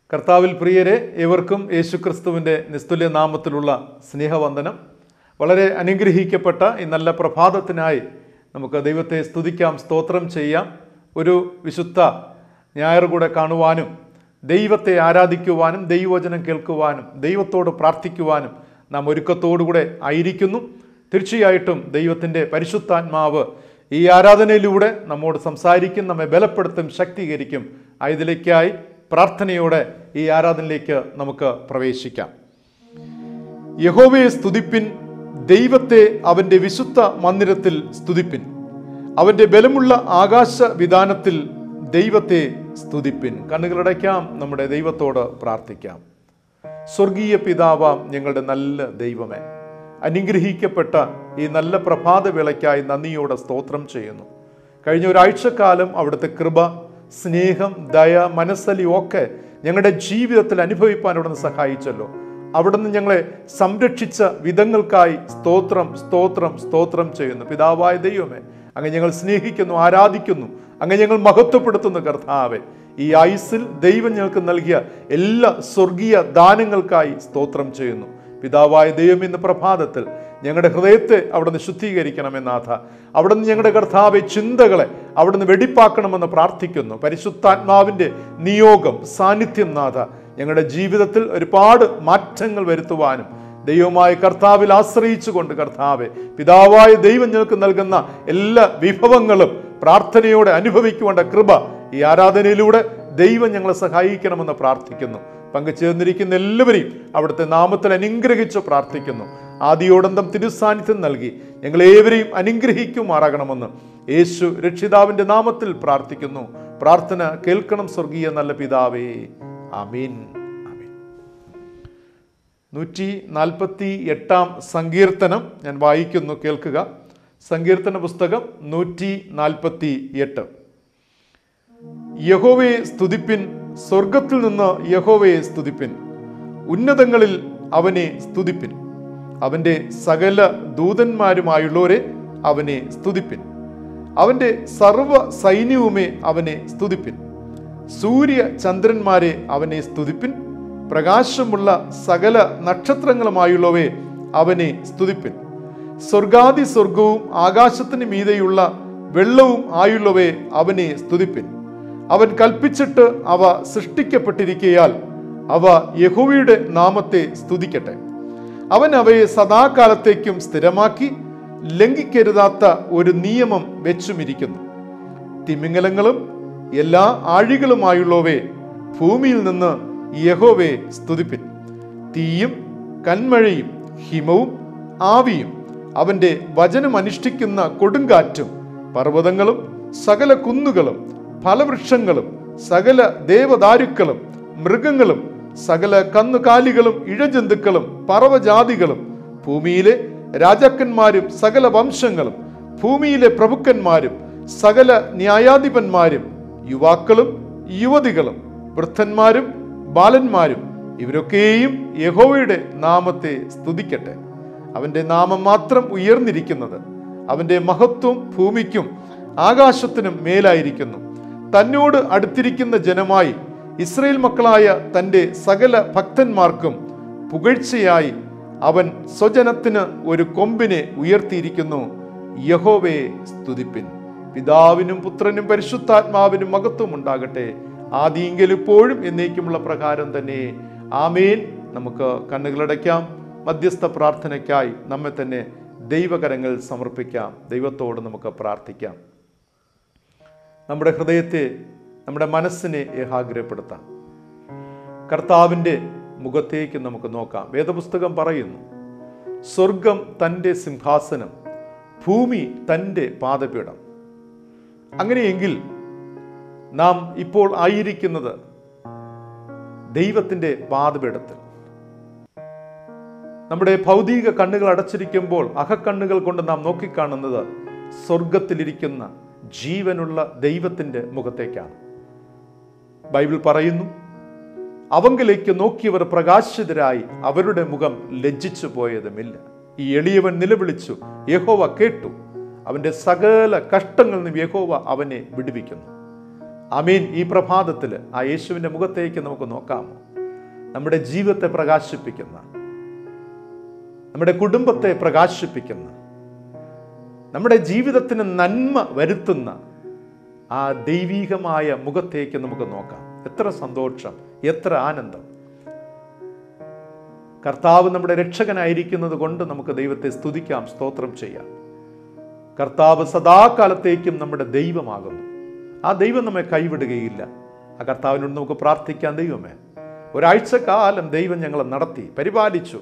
കർത്താവിൽ പ്രിയരെ ഏവർക്കും യേശുക്രിസ്തുവിൻ്റെ നിസ്തുല്യ നാമത്തിലുള്ള സ്നേഹവന്ദനം വളരെ അനുഗ്രഹിക്കപ്പെട്ട ഈ നല്ല പ്രഭാതത്തിനായി നമുക്ക് ദൈവത്തെ സ്തുതിക്കാം സ്തോത്രം ചെയ്യാം ഒരു വിശുദ്ധ ഞായർ കൂടെ കാണുവാനും ദൈവത്തെ ആരാധിക്കുവാനും ദൈവവചനം കേൾക്കുവാനും ദൈവത്തോട് പ്രാർത്ഥിക്കുവാനും നാം ഒരുക്കത്തോടുകൂടെ ആയിരിക്കുന്നു തീർച്ചയായിട്ടും ദൈവത്തിൻ്റെ പരിശുദ്ധാത്മാവ് ഈ ആരാധനയിലൂടെ നമ്മോട് സംസാരിക്കും നമ്മെ ബലപ്പെടുത്തും ശക്തീകരിക്കും ആയതിലേക്കായി പ്രാർത്ഥനയോടെ ഈ ആരാധനയിലേക്ക് നമുക്ക് പ്രവേശിക്കാം യഹോവയെ സ്തുതിപ്പിൻ ദൈവത്തെ അവൻ്റെ വിശുദ്ധ മന്ദിരത്തിൽ സ്തുതിപ്പിൻ അവൻ്റെ ബലമുള്ള ആകാശ വിധാനത്തിൽ ദൈവത്തെ സ്തുതിപ്പിൻ കണ്ണുകളടയ്ക്കാം നമ്മുടെ ദൈവത്തോട് പ്രാർത്ഥിക്കാം സ്വർഗീയ പിതാവാം ഞങ്ങളുടെ നല്ല ദൈവമേ അനുഗ്രഹിക്കപ്പെട്ട ഈ നല്ല പ്രഭാതവേളയ്ക്കായി നന്ദിയോടെ സ്തോത്രം ചെയ്യുന്നു കഴിഞ്ഞ ഒരാഴ്ചക്കാലം അവിടുത്തെ കൃപ സ്നേഹം ദയ മനസ്സലി ഒക്കെ ഞങ്ങളുടെ ജീവിതത്തിൽ അനുഭവിപ്പാൻ അവിടുന്ന് സഹായിച്ചല്ലോ അവിടുന്ന് ഞങ്ങളെ സംരക്ഷിച്ച വിധങ്ങൾക്കായി സ്തോത്രം സ്തോത്രം സ്തോത്രം ചെയ്യുന്നു പിതാവായ ദൈവമേ അങ്ങ് ഞങ്ങൾ സ്നേഹിക്കുന്നു ആരാധിക്കുന്നു അങ്ങ് ഞങ്ങൾ മഹത്വപ്പെടുത്തുന്നു കർത്താവെ ഈ ആയുസ്സിൽ ദൈവം ഞങ്ങൾക്ക് നൽകിയ എല്ലാ സ്വർഗീയ ദാനങ്ങൾക്കായി സ്തോത്രം ചെയ്യുന്നു പിതാവായ ദൈവം ഇന്ന് പ്രഭാതത്തിൽ ഞങ്ങളുടെ ഹൃദയത്തെ അവിടുന്ന് ശുദ്ധീകരിക്കണമെന്നാഥ അവിടുന്ന് ഞങ്ങളുടെ കർത്താവെ ചിന്തകളെ അവിടുന്ന് വെടിപ്പാക്കണമെന്ന് പ്രാർത്ഥിക്കുന്നു പരിശുദ്ധാത്മാവിൻ്റെ നിയോഗം സാന്നിധ്യം നാഥ ഞങ്ങളുടെ ജീവിതത്തിൽ ഒരുപാട് മാറ്റങ്ങൾ വരുത്തുവാനും ദൈവമായ കർത്താവിൽ ആശ്രയിച്ചുകൊണ്ട് കർത്താവെ പിതാവായ ദൈവം ഞങ്ങൾക്ക് നൽകുന്ന എല്ലാ വിഭവങ്ങളും പ്രാർത്ഥനയോടെ അനുഭവിക്കുവേണ്ട കൃപ ഈ ആരാധനയിലൂടെ ദൈവം ഞങ്ങളെ സഹായിക്കണമെന്ന് പ്രാർത്ഥിക്കുന്നു പങ്കുചേർന്നിരിക്കുന്ന എല്ലാവരെയും അവിടുത്തെ നാമത്തിൽ അനുഗ്രഹിച്ച് പ്രാർത്ഥിക്കുന്നു ആദിയോടന്തം തിരുസാന്നിധ്യം നൽകി ഞങ്ങളേവരെയും അനുഗ്രഹിക്കുമാറാകണമെന്ന് യേശു രക്ഷിതാവിൻ്റെ നാമത്തിൽ പ്രാർത്ഥിക്കുന്നു പ്രാർത്ഥന കേൾക്കണം സ്വർഗീയ നല്ല പിതാവേ ആമീൻ ആമീൻ നൂറ്റി നാൽപ്പത്തി എട്ടാം സങ്കീർത്തനം ഞാൻ വായിക്കുന്നു കേൾക്കുക സങ്കീർത്തന പുസ്തകം നൂറ്റി നാൽപ്പത്തി എട്ട് യഹോവയെ സ്തുതിപ്പിൻ സ്വർഗത്തിൽ നിന്ന് യഹോവയെ സ്തുതിപ്പിൻ ഉന്നതങ്ങളിൽ അവനെ സ്തുതിപ്പിൻ അവൻ്റെ സകല ദൂതന്മാരുമായുള്ളവരെ അവനെ സ്തുതിപ്പിൻ അവൻ്റെ സർവ സൈന്യവുമേ അവനെ സ്തുതിപ്പിൻ സൂര്യ ചന്ദ്രന്മാരെ അവനെ സ്തുതിപ്പിൻ പ്രകാശമുള്ള സകല നക്ഷത്രങ്ങളുമായുള്ളവയെ അവനെ സ്തുതിപ്പിൻ സ്വർഗാദി സ്വർഗവും ആകാശത്തിന് മീതെയുള്ള വെള്ളവും ആയുള്ളവയെ അവനെ സ്തുതിപ്പിൻ അവൻ കൽപ്പിച്ചിട്ട് അവ സൃഷ്ടിക്കപ്പെട്ടിരിക്കയാൽ അവ യഹോവയുടെ നാമത്തെ സ്തുതിക്കട്ടെ അവൻ അവയെ സദാകാലത്തേക്കും സ്ഥിരമാക്കി ലംഘിക്കരുതാത്ത ഒരു നിയമം വെച്ചുമിരിക്കുന്നു തിമിംഗലങ്ങളും എല്ലാ ആഴികളുമായുള്ളവയെ ഭൂമിയിൽ നിന്ന് യഹോവയെ സ്തുതിപ്പിൻ തീയും കന്മഴയും ഹിമവും ആവിയും അവൻ്റെ വചനം അനുഷ്ഠിക്കുന്ന കൊടുങ്കാറ്റും പർവ്വതങ്ങളും സകല കുന്നുകളും ഫലവൃക്ഷങ്ങളും സകല ദേവദാരുക്കളും മൃഗങ്ങളും സകല കന്നുകാലികളും ഇഴജന്തുക്കളും പറവജാതികളും ഭൂമിയിലെ രാജാക്കന്മാരും സകല വംശങ്ങളും ഭൂമിയിലെ പ്രഭുക്കന്മാരും സകല ന്യായാധിപന്മാരും യുവാക്കളും യുവതികളും വൃദ്ധന്മാരും ബാലന്മാരും ഇവരൊക്കെയും യഹോവയുടെ നാമത്തെ സ്തുതിക്കട്ടെ അവൻ്റെ നാമം മാത്രം ഉയർന്നിരിക്കുന്നത് അവൻ്റെ മഹത്വം ഭൂമിക്കും ആകാശത്തിനും മേലായിരിക്കുന്നു തന്നോട് അടുത്തിരിക്കുന്ന ജനമായി ഇസ്രയേൽ മക്കളായ തൻ്റെ സകല ഭക്തന്മാർക്കും പുകഴ്ചയായി അവൻ സ്വജനത്തിന് ഒരു കൊമ്പിനെ ഉയർത്തിയിരിക്കുന്നു യഹോവയെ സ്തുതിപ്പിൻ പിതാവിനും പുത്രനും പരിശുദ്ധാത്മാവിനും മഹത്വം ഉണ്ടാകട്ടെ ആദിയെങ്കിൽ ഇപ്പോഴും എന്നേക്കുമുള്ള പ്രകാരം തന്നെ ആമേൻ നമുക്ക് കണ്ണുകളടയ്ക്കാം മധ്യസ്ഥ പ്രാർത്ഥനയ്ക്കായി നമ്മെ തന്നെ ദൈവകരങ്ങൾ സമർപ്പിക്കാം ദൈവത്തോട് നമുക്ക് പ്രാർത്ഥിക്കാം നമ്മുടെ ഹൃദയത്തെ നമ്മുടെ മനസ്സിനെ ഏകാഗ്രപ്പെടുത്താം കർത്താവിൻ്റെ മുഖത്തേക്ക് നമുക്ക് നോക്കാം വേദപുസ്തകം പറയുന്നു സ്വർഗം തൻ്റെ സിംഹാസനം ഭൂമി തൻ്റെ പാദപീഠം അങ്ങനെയെങ്കിൽ നാം ഇപ്പോൾ ആയിരിക്കുന്നത് ദൈവത്തിൻ്റെ പാദപീഠത്തിൽ നമ്മുടെ ഭൗതിക കണ്ണുകൾ അടച്ചിരിക്കുമ്പോൾ അഹക്കണ്ണുകൾ കൊണ്ട് നാം നോക്കിക്കാണുന്നത് സ്വർഗത്തിലിരിക്കുന്ന ജീവനുള്ള ദൈവത്തിൻ്റെ മുഖത്തേക്കാണ് ബൈബിൾ പറയുന്നു അവങ്കിലേക്ക് നോക്കിയവർ പ്രകാശിതരായി അവരുടെ മുഖം ലജ്ജിച്ചു പോയതുമില്ല ഈ എളിയവൻ നിലവിളിച്ചു യഹോവ കേട്ടു അവൻ്റെ സകല കഷ്ടങ്ങളിൽ നിന്ന് യഹോവ അവനെ വിടുവിക്കുന്നു അമീൻ ഈ പ്രഭാതത്തിൽ ആ യേശുവിൻ്റെ മുഖത്തേക്ക് നമുക്ക് നോക്കാമോ നമ്മുടെ ജീവിതത്തെ പ്രകാശിപ്പിക്കുന്ന നമ്മുടെ കുടുംബത്തെ പ്രകാശിപ്പിക്കുന്ന നമ്മുടെ ജീവിതത്തിന് നന്മ വരുത്തുന്ന ആ ദൈവീകമായ മുഖത്തേക്ക് നമുക്ക് നോക്കാം എത്ര സന്തോഷം എത്ര ആനന്ദം കർത്താവ് നമ്മുടെ രക്ഷകനായിരിക്കുന്നത് കൊണ്ട് നമുക്ക് ദൈവത്തെ സ്തുതിക്കാം സ്തോത്രം ചെയ്യാം കർത്താവ് സദാകാലത്തേക്കും നമ്മുടെ ദൈവമാകുന്നു ആ ദൈവം നമ്മെ കൈവിടുകയില്ല ആ കർത്താവിനോട് നമുക്ക് പ്രാർത്ഥിക്കാം ദൈവമേ ഒരാഴ്ച കാലം ദൈവം ഞങ്ങളെ നടത്തി പരിപാലിച്ചു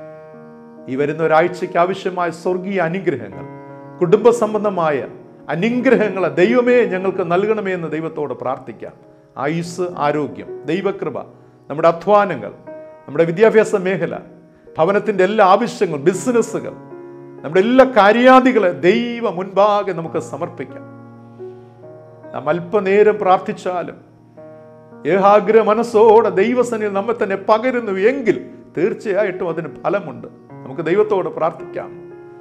ഈ വരുന്ന ഒരാഴ്ചയ്ക്ക് ആവശ്യമായ സ്വർഗീയ അനുഗ്രഹങ്ങൾ കുടുംബ സംബന്ധമായ അനുഗ്രഹങ്ങളെ ദൈവമേ ഞങ്ങൾക്ക് നൽകണമേ എന്ന് ദൈവത്തോട് പ്രാർത്ഥിക്കാം ആയുസ് ആരോഗ്യം ദൈവകൃപ നമ്മുടെ അധ്വാനങ്ങൾ നമ്മുടെ വിദ്യാഭ്യാസ മേഖല ഭവനത്തിൻ്റെ എല്ലാ ആവശ്യങ്ങളും ബിസിനസ്സുകൾ നമ്മുടെ എല്ലാ കാര്യാദികളെ ദൈവ മുൻപാകെ നമുക്ക് സമർപ്പിക്കാം നാം അല്പനേരം പ്രാർത്ഥിച്ചാലും ഏകാഗ്ര മനസ്സോടെ ദൈവസനിൽ നമ്മെ തന്നെ പകരുന്നു എങ്കിൽ തീർച്ചയായിട്ടും അതിന് ഫലമുണ്ട് നമുക്ക് ദൈവത്തോട് പ്രാർത്ഥിക്കാം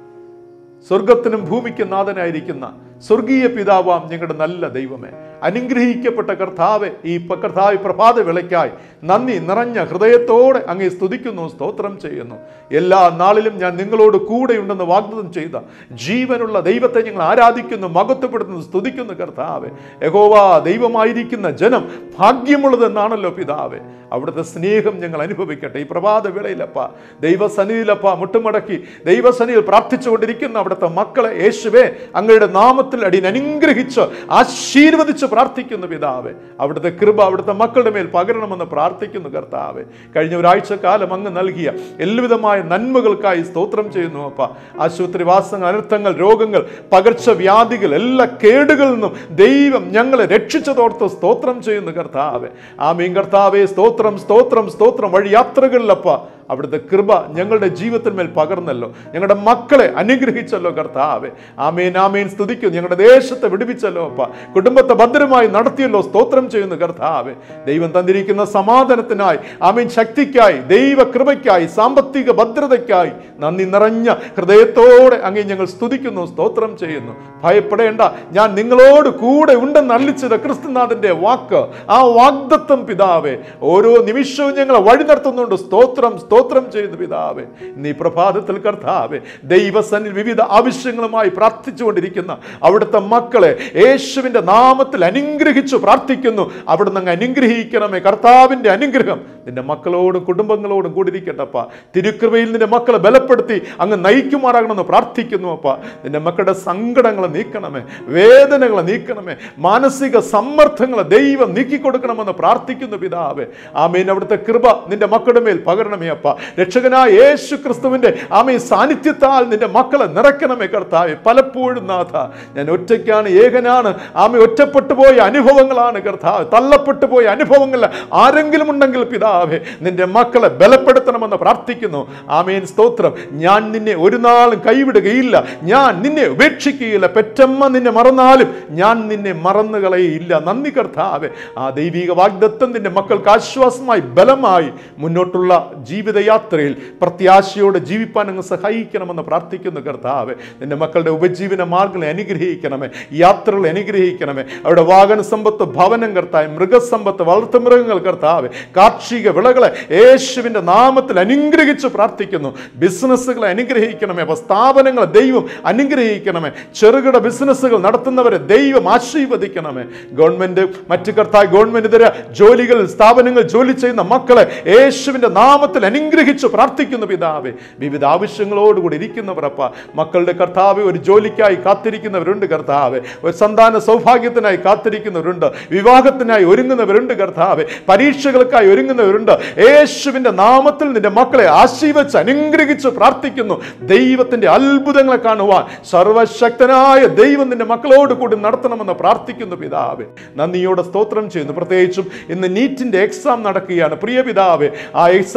സ്വർഗത്തിനും ഭൂമിക്കും നാഥനായിരിക്കുന്ന സ്വർഗീയ പിതാവാം ഞങ്ങളുടെ നല്ല ദൈവമേ അനുഗ്രഹിക്കപ്പെട്ട കർത്താവെ ഈ പ- കർത്താവ് ഈ പ്രഭാത വിളയ്ക്കായി നന്ദി നിറഞ്ഞ ഹൃദയത്തോടെ അങ്ങേ സ്തുതിക്കുന്നു സ്തോത്രം ചെയ്യുന്നു എല്ലാ നാളിലും ഞാൻ നിങ്ങളോട് കൂടെയുണ്ടെന്ന് വാഗ്ദത്തം ചെയ്ത ജീവനുള്ള ദൈവത്തെ ഞങ്ങൾ ആരാധിക്കുന്നു മകത്വപ്പെടുത്തുന്നു സ്തുതിക്കുന്നു കർത്താവെ യഹോവ ദൈവമായിരിക്കുന്ന ജനം ഭാഗ്യമുള്ളതെന്നാണല്ലോ പിതാവെ അവിടുത്തെ സ്നേഹം ഞങ്ങൾ അനുഭവിക്കട്ടെ ഈ പ്രഭാത വേളയിലപ്പ ദൈവസന്നിധിയിലപ്പ മുട്ടുമടക്കി ദൈവസന്നിധിയിൽ പ്രാർത്ഥിച്ചുകൊണ്ടിരിക്കുന്ന അവിടുത്തെ മക്കളെ യേശുവേ അങ്ങയുടെ നാമത്തിൽ അടിയൻ അനുഗ്രഹിച്ച് ആശീർവദിച്ച് പ്രാർത്ഥിക്കുന്നു പിതാവെ അവിടുത്തെ കൃപ അവിടുത്തെ മക്കളുടെ മേൽ പകരണമെന്ന് പ്രാർത്ഥിക്കുന്നു കർത്താവെ കഴിഞ്ഞ ഒരാഴ്ച കാലം അങ്ങ് നൽകിയ എല്ലാവിധമായ നന്മകൾക്കായി സ്തോത്രം ചെയ്യുന്നു അപ്പ ആശുപത്രിവാസങ്ങൾ അനർത്ഥങ്ങൾ രോഗങ്ങൾ പകർച്ചവ്യാധികൾ എല്ലാ കേടുകളിൽ നിന്നും ദൈവം ഞങ്ങളെ രക്ഷിച്ചതോർത്ത് സ്തോത്രം ചെയ്യുന്നു കർത്താവെ ആമീൻ കർത്താവെ സ്തോത്രം സ്തോത്രം സ്തോത്രം വഴി യാത്രകളിലപ്പ അവിടുത്തെ കൃപ ഞങ്ങളുടെ ജീവിതത്തിന്മേൽ പകർന്നല്ലോ ഞങ്ങളുടെ മക്കളെ അനുഗ്രഹിച്ചല്ലോ കർത്താവെ ആമീൻ ആമീൻ സ്തുതിക്കുന്നു ഞങ്ങളുടെ ദേശത്തെ വിടുവിച്ചല്ലോ അപ്പ കുടുംബത്തെ ഭദ്രമായി നടത്തിയല്ലോ സ്തോത്രം ചെയ്യുന്നു കർത്താവെ ദൈവം തന്നിരിക്കുന്ന സമാധാനത്തിനായി ആമീൻ ശക്തിക്കായി ദൈവ കൃപയ്ക്കായി സാമ്പത്തിക ഭദ്രതയ്ക്കായി നന്ദി നിറഞ്ഞ ഹൃദയത്തോടെ അങ്ങേ ഞങ്ങൾ സ്തുതിക്കുന്നു സ്തോത്രം ചെയ്യുന്നു ഭയപ്പെടേണ്ട ഞാൻ നിങ്ങളോട് കൂടെ ഉണ്ടെന്ന് അള്ളിച്ചത് ക്രിസ്തുനാഥന്റെ വാക്ക് ആ വാഗ്ദത്വം പിതാവേ ഓരോ നിമിഷവും ഞങ്ങളെ വഴി നടത്തുന്നുണ്ട് സ്തോത്രം സ്തോത്രം ചെയ്യുന്നു പിതാവേ നീ പ്രഭാതത്തിൽ കർത്താവേ ദൈവസനിൽ വിവിധ ആവശ്യങ്ങളുമായി പ്രാർത്ഥിച്ചുകൊണ്ടിരിക്കുന്ന അവിടുത്തെ മക്കളെ യേശുവിന്റെ നാമത്തിൽ അനുഗ്രഹിച്ചു പ്രാർത്ഥിക്കുന്നു അവിടുന്ന് അങ്ങ് അനുഗ്രഹിക്കണമേ കർത്താവിന്റെ അനുഗ്രഹം നിന്റെ മക്കളോടും കുടുംബങ്ങളോടും കൂടിയിരിക്കട്ടപ്പ തിരുക്കൃപയിൽ നിന്റെ മക്കളെ ബലപ്പെടുത്തി അങ്ങ് നയിക്കുമാറാകണമെന്ന് പ്രാർത്ഥിക്കുന്നു അപ്പ നിന്റെ മക്കളുടെ സങ്കടങ്ങളെ നീക്കണമേ വേദനകളെ നീക്കണമേ മാനസിക സമ്മർദ്ദങ്ങളെ ദൈവം നീക്കിക്കൊടുക്കണമെന്ന് പ്രാർത്ഥിക്കുന്നു പിതാവേ ആമീൻ അവിടുത്തെ കൃപ നിന്റെ മക്കളുടെ മേൽ പകരണമേ അപ്പ രക്ഷകനായ യേശു ക്രിസ്തുവിന്റെ ആമീ സാന്നിധ്യത്താൽ നിന്റെ മക്കളെ നിറയ്ക്കണമേ കർത്താവെ പലപ്പോഴും നാഥ ഞാൻ ഒറ്റയ്ക്കാണ് ഏകനാണ് ആമി ഒറ്റപ്പെട്ടു പോയ അനുഭവങ്ങളാണ് കർത്താവ് തള്ളപ്പെട്ടു പോയ അനുഭവങ്ങൾ ആരെങ്കിലും ഉണ്ടെങ്കിൽ പിതാവേ നിന്റെ മക്കളെ ബലപ്പെടുത്തണമെന്ന് പ്രാർത്ഥിക്കുന്നു ആമീൻ സ്തോത്രം ഞാൻ നിന്നെ ഒരു നാളും കൈവിടുകയില്ല ഞാൻ നിന്നെ ഉപേക്ഷിക്കുകയില്ല പെറ്റമ്മ നിന്നെ മറന്നാലും ഞാൻ നിന്നെ മറന്നു കളയില്ല നന്ദി കർത്താവെ ആ ദൈവിക വാഗ്ദത്വം നിന്റെ മക്കൾക്ക് ആശ്വാസമായി ബലമായി മുന്നോട്ടുള്ള ജീവിതയാത്രയിൽ പ്രത്യാശയോടെ ജീവിപ്പാൻ അങ്ങ് സഹായിക്കണമെന്ന് പ്രാർത്ഥിക്കുന്നു കർത്താവെ നിന്റെ മക്കളുടെ ഉപജീവന മാർഗങ്ങളെ അനുഗ്രഹിക്കണമേ യാത്രകളെ അനുഗ്രഹിക്കണമേ അവിടെ വാഹന സമ്പത്ത് ഭവനം കർത്താവ് മൃഗസമ്പത്ത് വളർത്തുമൃഗങ്ങൾ കർത്താവ് കാർഷിക വിളകളെ യേശുവിന്റെ നാമത്തിൽ അനുഗ്രഹിച്ച് പ്രാർത്ഥിക്കുന്നു ബിസിനസ്സുകളെ അനുഗ്രഹിക്കണമേ അപ്പൊ സ്ഥാപനങ്ങളെ ദൈവം അനുഗ്രഹിക്കണമേ ചെറുകിട ബിസിനസ്സുകൾ നടത്തുന്നവരെ ദൈവം ആശീർവദിക്കണമേ ഗവൺമെന്റ് മറ്റു കർത്താവ് ഗവൺമെന്റ് ഇതര ജോലികൾ സ്ഥാപനങ്ങൾ ജോലി ചെയ്യുന്ന മക്കളെ യേശുവിന്റെ നാമത്തിൽ അനുഗ്രഹിച്ച് പ്രാർത്ഥിക്കുന്നു പിതാവേ വിവിധ ആവശ്യങ്ങളോടുകൂടി ഇരിക്കുന്നവരപ്പ മക്കളുടെ കർത്താവ് ഒരു ജോലിക്കായി കാത്തിരിക്കുന്നവരുണ്ട് കർത്താവ് ഒരു സന്താന സൗഭാഗ്യത്തിനായി കാത്തിരിക്കുന്നവരുണ്ട് വിവാഹത്തിനായി ഒരുങ്ങുന്നവരുണ്ട് കർത്താവ് പരീക്ഷകൾക്കായി ഒരുങ്ങുന്നവരുണ്ട് യേശുവിന്റെ നാമത്തിൽ നിന്റെ മക്കളെ ആശീർവച്ച് അനുഗ്രഹിച്ച് പ്രാർത്ഥിക്കുന്നു ദൈവത്തിന്റെ അത്ഭുതങ്ങളെ കാണുവാൻ സർവശക്തനായ ദൈവം നിന്റെ മക്കളോട് കൂടി നടത്തണമെന്ന് പ്രാർത്ഥിക്കുന്നു പിതാവേ നന്ദിയോടെ സ്തോത്രം ചെയ്യുന്നു പ്രത്യേകിച്ചും ഇന്ന് നീറ്റിന്റെ എക്സാം നടക്കുകയാണ് പ്രിയ പിതാവേ ആ എക്സാമിൽ ദൈവ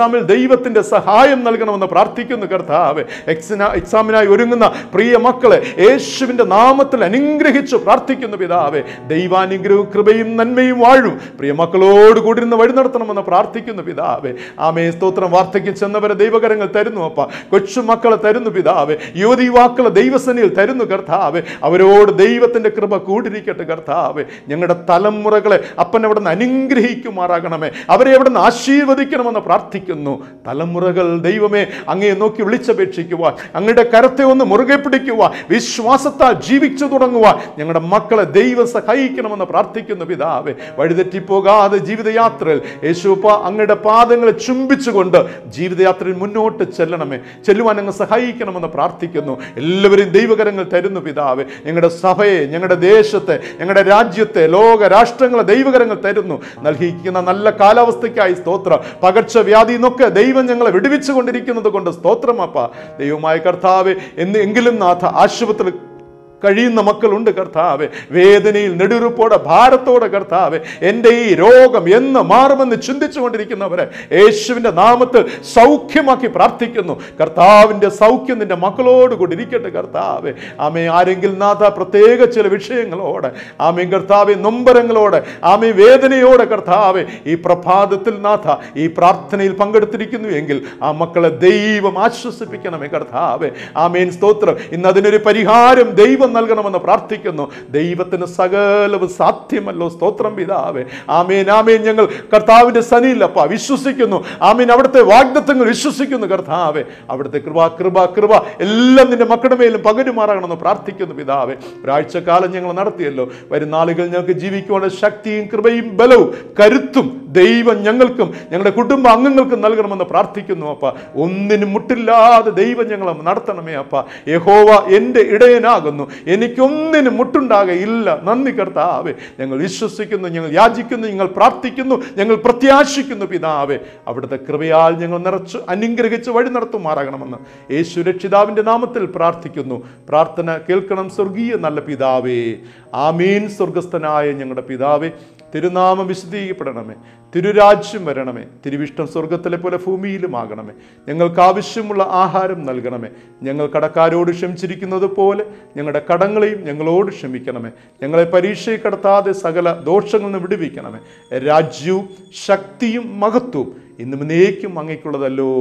ദൈവത്തിൻ്റെ സഹായം നൽകണമെന്ന് പ്രാർത്ഥിക്കുന്നു കർത്താവ് എക്സിന എക്സാമിനായി ഒരുങ്ങുന്ന പ്രിയ മക്കളെ യേശുവിൻ്റെ നാമത്തിൽ അനുഗ്രഹിച്ചു പ്രാർത്ഥിക്കുന്നു പിതാവേ ദൈവാനുഗ്രഹവും കൃപയും നന്മയും വാഴും പ്രിയ മക്കളോട് കൂടി ഇരുന്ന് വഴി നടത്തണമെന്ന് പ്രാർത്ഥിക്കുന്നു പിതാവേ ആമേ സ്തോത്രം വാർദ്ധക്യം ചെന്നവരെ ദൈവകരങ്ങൾ തരുന്നു അപ്പ കൊച്ചു മക്കളെ തരുന്നു പിതാവേ യുവതി യുവാക്കളെ ദൈവസേനയിൽ തരുന്നു കർത്താവേ അവരോട് ദൈവത്തിൻ്റെ കൃപ കൂടിരിക്കട്ടെ കർത്താവേ ഞങ്ങളുടെ തലമുറകളെ അപ്പൻ അവിടെ നിന്ന് അനുഗ്രഹിക്കുമാറാകണമേ അവരെ അവിടെ നിന്ന് ആശീർവദിക്കണമെന്ന് പ്രാർത്ഥിക്കുന്നു തലമുറകൾ ദൈവമേ അങ്ങയെ നോക്കി വിളിച്ചപേക്ഷിക്കുവാൻ അങ്ങയുടെ കരത്തെ ഒന്ന് മുറുകെ പിടിക്കുവാൻ വിശ്വാസത്താൽ ജീവിച്ചു തുടങ്ങുവാൻ ഞങ്ങളുടെ മക്കളെ ദൈവം സഹായിക്കണമെന്ന് പ്രാർത്ഥിക്കുന്നു പിതാവേ വഴിതെറ്റിപ്പോകാതെ ജീവിതയാത്രയിൽ യേശുപ്പ അങ്ങയുടെ പാദങ്ങളെ ചുംബിച്ചുകൊണ്ട് ജീവിതയാത്രയിൽ മുന്നോട്ട് ചെല്ലണമേ ചെല്ലുവാൻ അങ്ങ് സഹായിക്കണമെന്ന് പ്രാർത്ഥിക്കുന്നു എല്ലാവരെയും ദൈവകരങ്ങൾ തരുന്നു പിതാവേ ഞങ്ങളുടെ സഭയെ ഞങ്ങളുടെ ദേശത്തെ ഞങ്ങളുടെ രാജ്യത്തെ ലോക രാഷ്ട്രങ്ങളെ ദൈവകരങ്ങൾ തരുന്നു നൽകിയിരിക്കുന്ന നല്ല കാലാവസ്ഥയ്ക്കായി സ്തോത്രം പകർച്ചവ്യാധി എന്നൊക്കെ ദൈവം ഞങ്ങളെ വിടുവിച്ചു കൊണ്ടിരിക്കുന്നത് കൊണ്ട് സ്തോത്രമപ്പ ദൈവമായ കർത്താവെ എന്ന് എങ്കിലും നാഥ ആശുപത്രി കഴിയുന്ന മക്കളുണ്ട് കർത്താവെ വേദനയിൽ നെടുറുപ്പോടെ ഭാരത്തോടെ കർത്താവെ എൻ്റെ ഈ രോഗം എന്ന് മാറുമെന്ന് ചിന്തിച്ചുകൊണ്ടിരിക്കുന്നവരെ യേശുവിൻ്റെ നാമത്തിൽ സൗഖ്യമാക്കി പ്രാർത്ഥിക്കുന്നു കർത്താവിൻ്റെ സൗഖ്യം നിന്റെ മക്കളോട് കൂടി ഇരിക്കട്ടെ കർത്താവെ ആമേ ആരെങ്കിലും നാഥ പ്രത്യേക ചില വിഷയങ്ങളോടെ ആമേ കർത്താവെ നൊമ്പരങ്ങളോടെ ആമേ വേദനയോടെ കർത്താവെ ഈ പ്രഭാതത്തിൽ നാഥ ഈ പ്രാർത്ഥനയിൽ പങ്കെടുത്തിരിക്കുന്നു എങ്കിൽ ആ മക്കളെ ദൈവം ആശ്വസിപ്പിക്കണമേ കർത്താവെ ആമേൻ സ്തോത്രം ഇന്ന് അതിനൊരു പരിഹാരം ദൈവം നൽകണമെന്ന് പ്രാർത്ഥിക്കുന്നു ദൈവത്തിന് സകലവും സാധ്യമല്ലോ സ്തോത്രം പിതാവേ ആമേൻ ആമേൻ ഞങ്ങൾ കർത്താവിന്റെ സനിയില്ലപ്പ വിശ്വസിക്കുന്നു ആമേൻ അവിടുത്തെ വാഗ്ദത്തങ്ങൾ വിശ്വസിക്കുന്നു കർത്താവേ അവിടുത്തെ കൃപ കൃപ കൃപ എല്ലാം നിന്റെ മക്കളുടെ മേലും പകരുമാറാകണമെന്ന് പ്രാർത്ഥിക്കുന്നു പിതാവേ ഒരാഴ്ചക്കാലം ഞങ്ങൾ നടത്തിയല്ലോ വരുന്ന നാളുകൾ ഞങ്ങൾക്ക് ജീവിക്കുവാനുള്ള ശക്തിയും കൃപയും ബലവും കരുത്തും ദൈവം ഞങ്ങൾക്കും ഞങ്ങളുടെ കുടുംബ അംഗങ്ങൾക്കും നൽകണമെന്ന് പ്രാർത്ഥിക്കുന്നു അപ്പ ഒന്നിനും മുട്ടില്ലാതെ ദൈവം ഞങ്ങളെ നടത്തണമേ അപ്പ യഹോവ എൻ്റെ ഇടയനാകുന്നു എനിക്കൊന്നിനും മുട്ടുണ്ടാകയില്ല നന്ദി കർത്താവേ ഞങ്ങൾ വിശ്വസിക്കുന്നു ഞങ്ങൾ യാചിക്കുന്നു ഞങ്ങൾ പ്രാർത്ഥിക്കുന്നു ഞങ്ങൾ പ്രത്യാശിക്കുന്നു പിതാവേ അവിടുത്തെ കൃപയാൽ ഞങ്ങൾ നിറച്ച് അനുഗ്രഹിച്ച് വഴി നടത്തുമാറാകണമെന്ന് യേശു രക്ഷിതാവിൻ്റെ നാമത്തിൽ പ്രാർത്ഥിക്കുന്നു പ്രാർത്ഥന കേൾക്കണം സ്വർഗീയ നല്ല പിതാവേ ആമീൻ സ്വർഗസ്ഥനായ ഞങ്ങളുടെ പിതാവേ തിരുനാമം വിശദീകരിക്കപ്പെടണമേ തിരുരാജ്യം വരണമേ തിരുവിഷ്ടം സ്വർഗത്തിലെ പോലെ ഭൂമിയിലുമാകണമേ ഞങ്ങൾക്ക് ആവശ്യമുള്ള ആഹാരം നൽകണമേ ഞങ്ങൾ കടക്കാരോട് ക്ഷമിച്ചിരിക്കുന്നത് പോലെ ഞങ്ങളുടെ കടങ്ങളെയും ഞങ്ങളോട് ക്ഷമിക്കണമേ ഞങ്ങളെ പരീക്ഷയിൽ കടത്താതെ സകല ദോഷങ്ങളിൽ നിന്ന് വിടുവിക്കണമേ രാജ്യവും ശക്തിയും മഹത്വവും ഇന്നും നേക്കും അങ്ങയ്ക്കുള്ളതല്ലോ